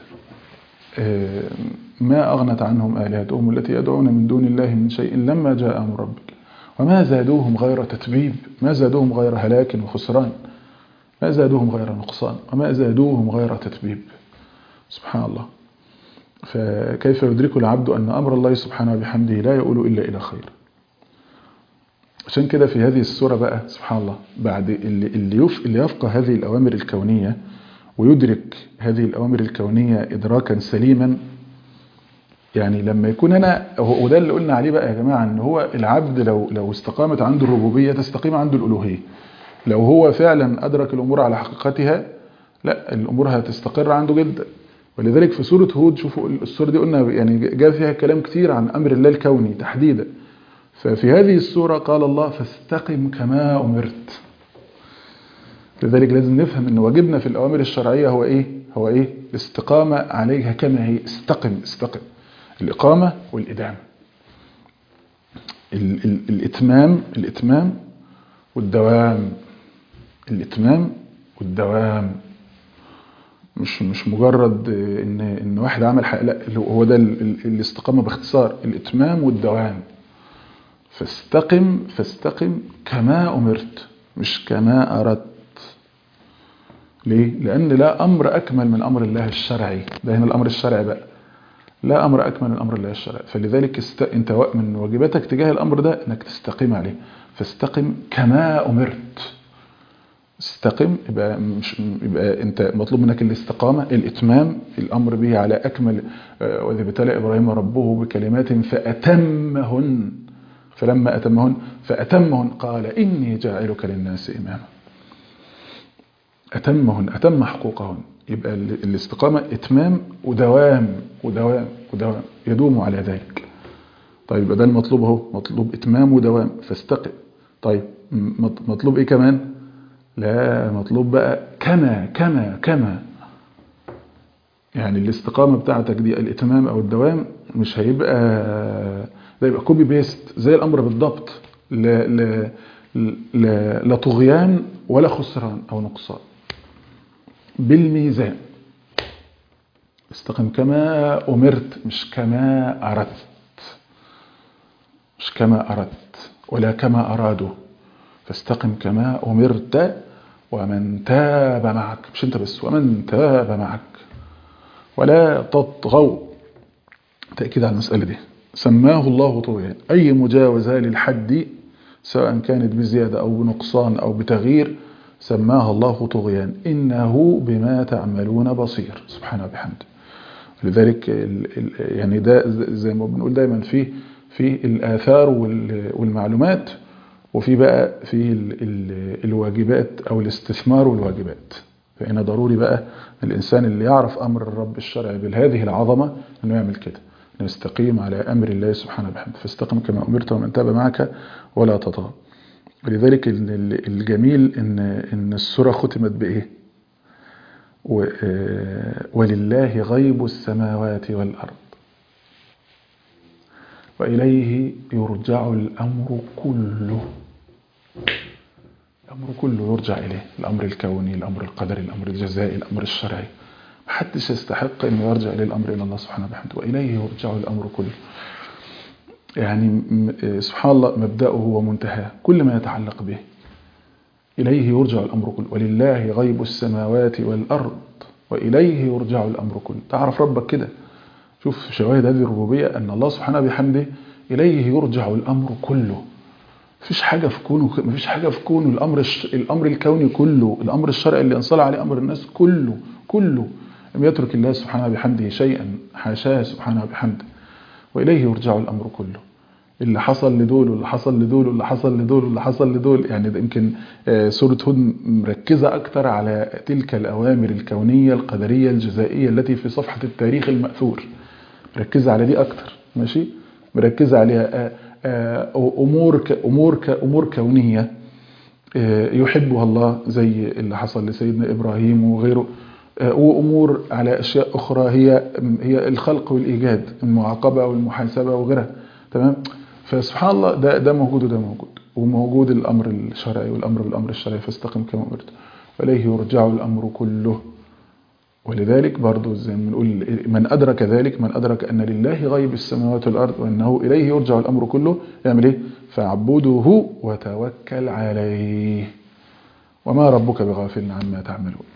ما أغنت عنهم آلهتهم التي يدعون من دون الله من شيء لما جاء أمر ربك وما زادوهم غير تتبيب ما زادوهم غير هلاك وخسران ما زادوهم غير نقصان وما زادوهم غير تتبيب سبحان الله فكيف يدرك العبد أن أمر الله سبحانه وبحمده لا يؤول إلا إلى خير عشان كده في هذه السورة بقى سبحان الله بعد اللي, اللي, يف اللي يفقه هذه الأوامر الكونية ويدرك هذه الأوامر الكونية إدراكا سليما يعني لما يكون أنا وده اللي قلنا عليه بقى يا جماعة أن هو العبد لو, لو استقامت عنده الربوبية تستقيم عنده الألوهية لو هو فعلا أدرك الأمور على حقيقتها لا الأمور هتستقر عنده جدا ولذلك في سورة هود شوفوا السورة دي قلنا يعني جاء فيها كلام كتير عن أمر الله الكوني تحديدا ففي هذه السورة قال الله فاستقم كما أمرت لذلك لازم نفهم ان واجبنا في الأوامر الشرعية هو إيه هو إيه الاستقامة عليها كما هي استقم استقم الإقامة والإدامة ال ال الإتمام الإتمام والدوام الإتمام والدوام مش مش مجرد ان ان واحد عمل حاجه لا هو ده الاستقامه باختصار الاتمام والدوام فاستقم فاستقم كما امرت مش كما اردت ليه لان لا امر اكمل من امر الله الشرعي ده هنا الامر الشرعي بقى لا امر اكمل من امر الله الشرعي فلذلك است... انت من واجباتك تجاه الامر ده انك تستقيم عليه فاستقم كما امرت استقم يبقى مش يبقى انت مطلوب منك الاستقامه الاتمام الامر به على اكمل واذ ابتلى ابراهيم ربه بكلمات فاتمهن فلما اتمهن فاتمهن قال اني جاعلك للناس اماما اتمهن اتم حقوقهن يبقى الاستقامه اتمام ودوام ودوام ودوام يدوم على ذلك طيب يبقى ده المطلوب اهو مطلوب اتمام ودوام فاستقم طيب مطلوب ايه كمان لا مطلوب بقى كما كما كما يعني الاستقامة بتاعتك دي الاتمام او الدوام مش هيبقى ده يبقى كوبي بيست زي الامر بالضبط لا لا لا, لا طغيان ولا خسران او نقصان بالميزان استقم كما امرت مش كما اردت مش كما اردت ولا كما ارادوا فاستقم كما أمرت ومن تاب معك مش انت بس ومن تاب معك ولا تطغوا تأكيد على المسألة دي سماه الله طغيان أي مجاوزة للحد سواء كانت بزيادة أو بنقصان أو بتغيير سماها الله طغيان إنه بما تعملون بصير سبحانه وبحمده لذلك يعني ده زي ما بنقول دايما في في الآثار والمعلومات وفي بقى في ال ال الواجبات أو الاستثمار والواجبات فهنا ضروري بقى الإنسان اللي يعرف أمر الرب الشرعي بهذه العظمة أنه يعمل كده أنه يستقيم على أمر الله سبحانه وبحمده فاستقم كما أمرت ومن تاب معك ولا تطغى ولذلك الجميل إن, إن السورة ختمت بإيه ولله غيب السماوات والأرض وإليه يرجع الأمر كله الأمر كله يرجع إليه الأمر الكوني الأمر القدري الأمر الجزائي الأمر الشرعي محدش يستحق أن يرجع إليه الأمر إلى الله سبحانه وبحمده وإليه يرجع الأمر كله يعني سبحان الله مبدأه ومنتهاه كل ما يتعلق به إليه يرجع الأمر كله ولله غيب السماوات والأرض وإليه يرجع الأمر كله تعرف ربك كده شوف شواهد هذه الربوبية أن الله سبحانه بحمده إليه يرجع الأمر كله مفيش حاجة في كونه مفيش حاجة في كونه الأمر الأمر الكوني كله الأمر الشرعي اللي انصلى عليه أمر الناس كله كله لم يترك الله سبحانه بحمده شيئا حاشاه سبحانه بحمده وإليه يرجع الأمر كله اللي حصل لدول واللي حصل لدول واللي حصل لدول واللي حصل لدول يعني ده يمكن سورة هود مركزة أكتر على تلك الأوامر الكونية القدرية الجزائية التي في صفحة التاريخ المأثور مركزة على دي أكتر ماشي مركزة عليها أمور أمور أمور كونية يحبها الله زي اللي حصل لسيدنا إبراهيم وغيره وأمور على أشياء أخرى هي هي الخلق والإيجاد المعاقبة والمحاسبة وغيرها تمام فسبحان الله ده ده موجود وده موجود وموجود الامر الشرعي والامر بالامر الشرعي فاستقم كما امرت واليه يرجع الامر كله ولذلك برضو زي ما بنقول من أدرك ذلك من أدرك أن لله غيب السماوات والأرض وأنه إليه يرجع الأمر كله يعمل إيه فاعبده وتوكل عليه وما ربك بغافل عما تعملون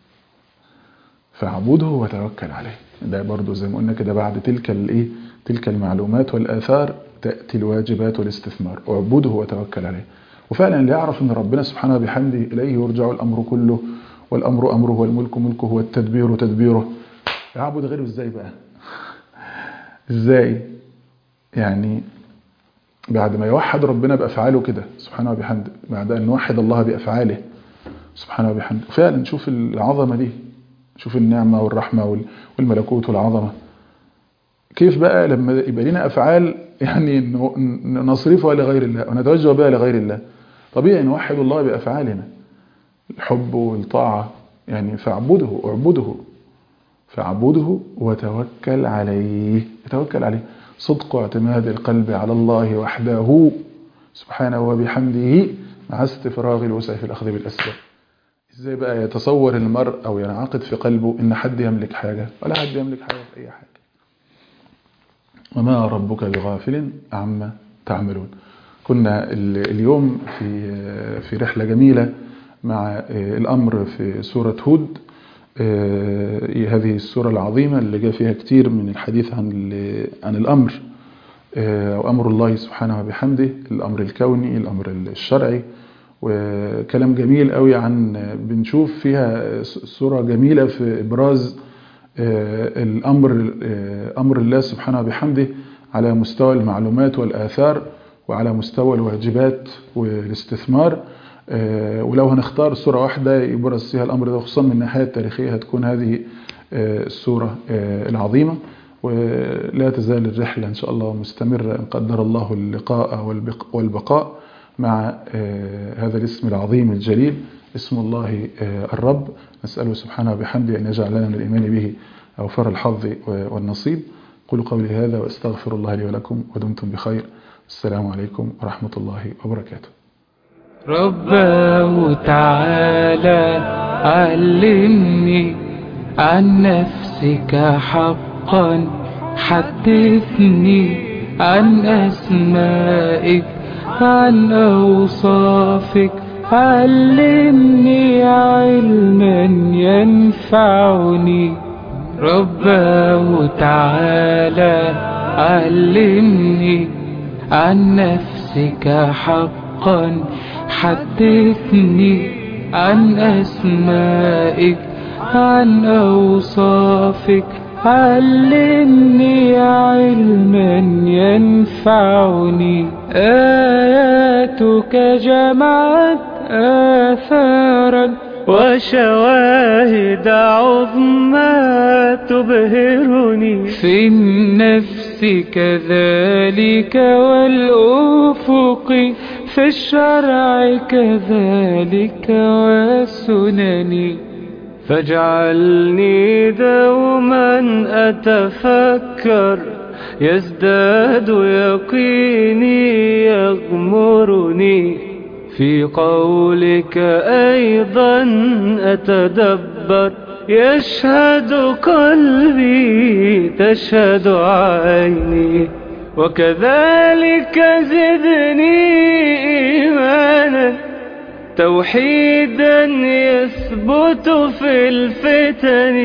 فاعبده وتوكل عليه ده برضو زي ما قلنا كده بعد تلك الايه تلك المعلومات والآثار تأتي الواجبات والاستثمار اعبده وتوكل عليه وفعلا اللي يعرف ان ربنا سبحانه بحمده إليه يرجع الأمر كله والأمر أمره والملك ملكه والتدبير تدبيره يعبد غيره ازاي بقى ازاي يعني بعد ما يوحد ربنا بأفعاله كده سبحانه وبحمده بعد أن نوحد الله بأفعاله سبحانه وبحمده فعلا شوف العظمة دي شوف النعمة والرحمة والملكوت والعظمة كيف بقى لما يبقى لنا أفعال يعني نصرفها لغير الله ونتوجه بها لغير الله طبيعي نوحد الله بأفعالنا الحب والطاعة يعني فاعبده اعبده فاعبده وتوكل عليه توكل عليه صدق اعتماد القلب على الله وحده سبحانه وبحمده مع استفراغ الوسع في الأخذ بالأسباب ازاي بقى يتصور المرء أو ينعقد في قلبه إن حد يملك حاجة ولا حد يملك حاجة في أي حاجة وما ربك بغافل عما تعملون كنا اليوم في في رحلة جميلة مع الأمر في سورة هود هذه السورة العظيمة اللي جاء فيها كتير من الحديث عن عن الأمر وأمر الله سبحانه وبحمده الأمر الكوني الأمر الشرعي وكلام جميل قوي عن بنشوف فيها صورة جميلة في إبراز الأمر أمر الله سبحانه وبحمده على مستوى المعلومات والآثار وعلى مستوى الواجبات والاستثمار ولو هنختار صورة واحدة يبرز فيها الأمر ده خصوصا من الناحية التاريخية هتكون هذه الصورة العظيمة ولا تزال الرحلة إن شاء الله مستمرة إن قدر الله اللقاء والبقاء مع هذا الاسم العظيم الجليل اسم الله الرب نسأله سبحانه وبحمده أن يجعل لنا من الإيمان به أوفر الحظ والنصيب قولوا قولي هذا وأستغفر الله لي ولكم ودمتم بخير السلام عليكم ورحمة الله وبركاته رباه تعالى علمني عن نفسك حقا حدثني عن أسمائك عن أوصافك علمني علما ينفعني رباه تعالى علمني عن نفسك حقا حدثني عن أسمائك عن أوصافك علمني علما ينفعني آياتك جمعت آثارا وشواهد عظمى تبهرني في النفس كذلك والأفق في الشرع كذلك والسنن فاجعلني دوما أتفكر يزداد يقيني يغمرني في قولك أيضا أتدبر يشهد قلبي تشهد عيني وكذلك زدني إيمانا توحيدا يثبت في الفتن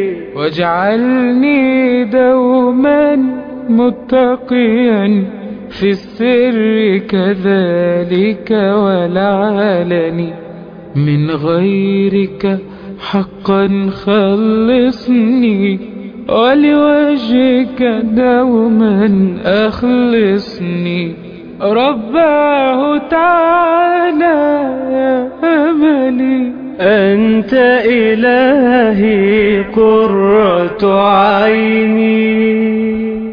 واجعلني دوما متقيا في السر كذلك والعلن من غيرك حقا خلصني ولوجهك دوما أخلصني رباه تعالى يا أملي أنت إلهي قرة عيني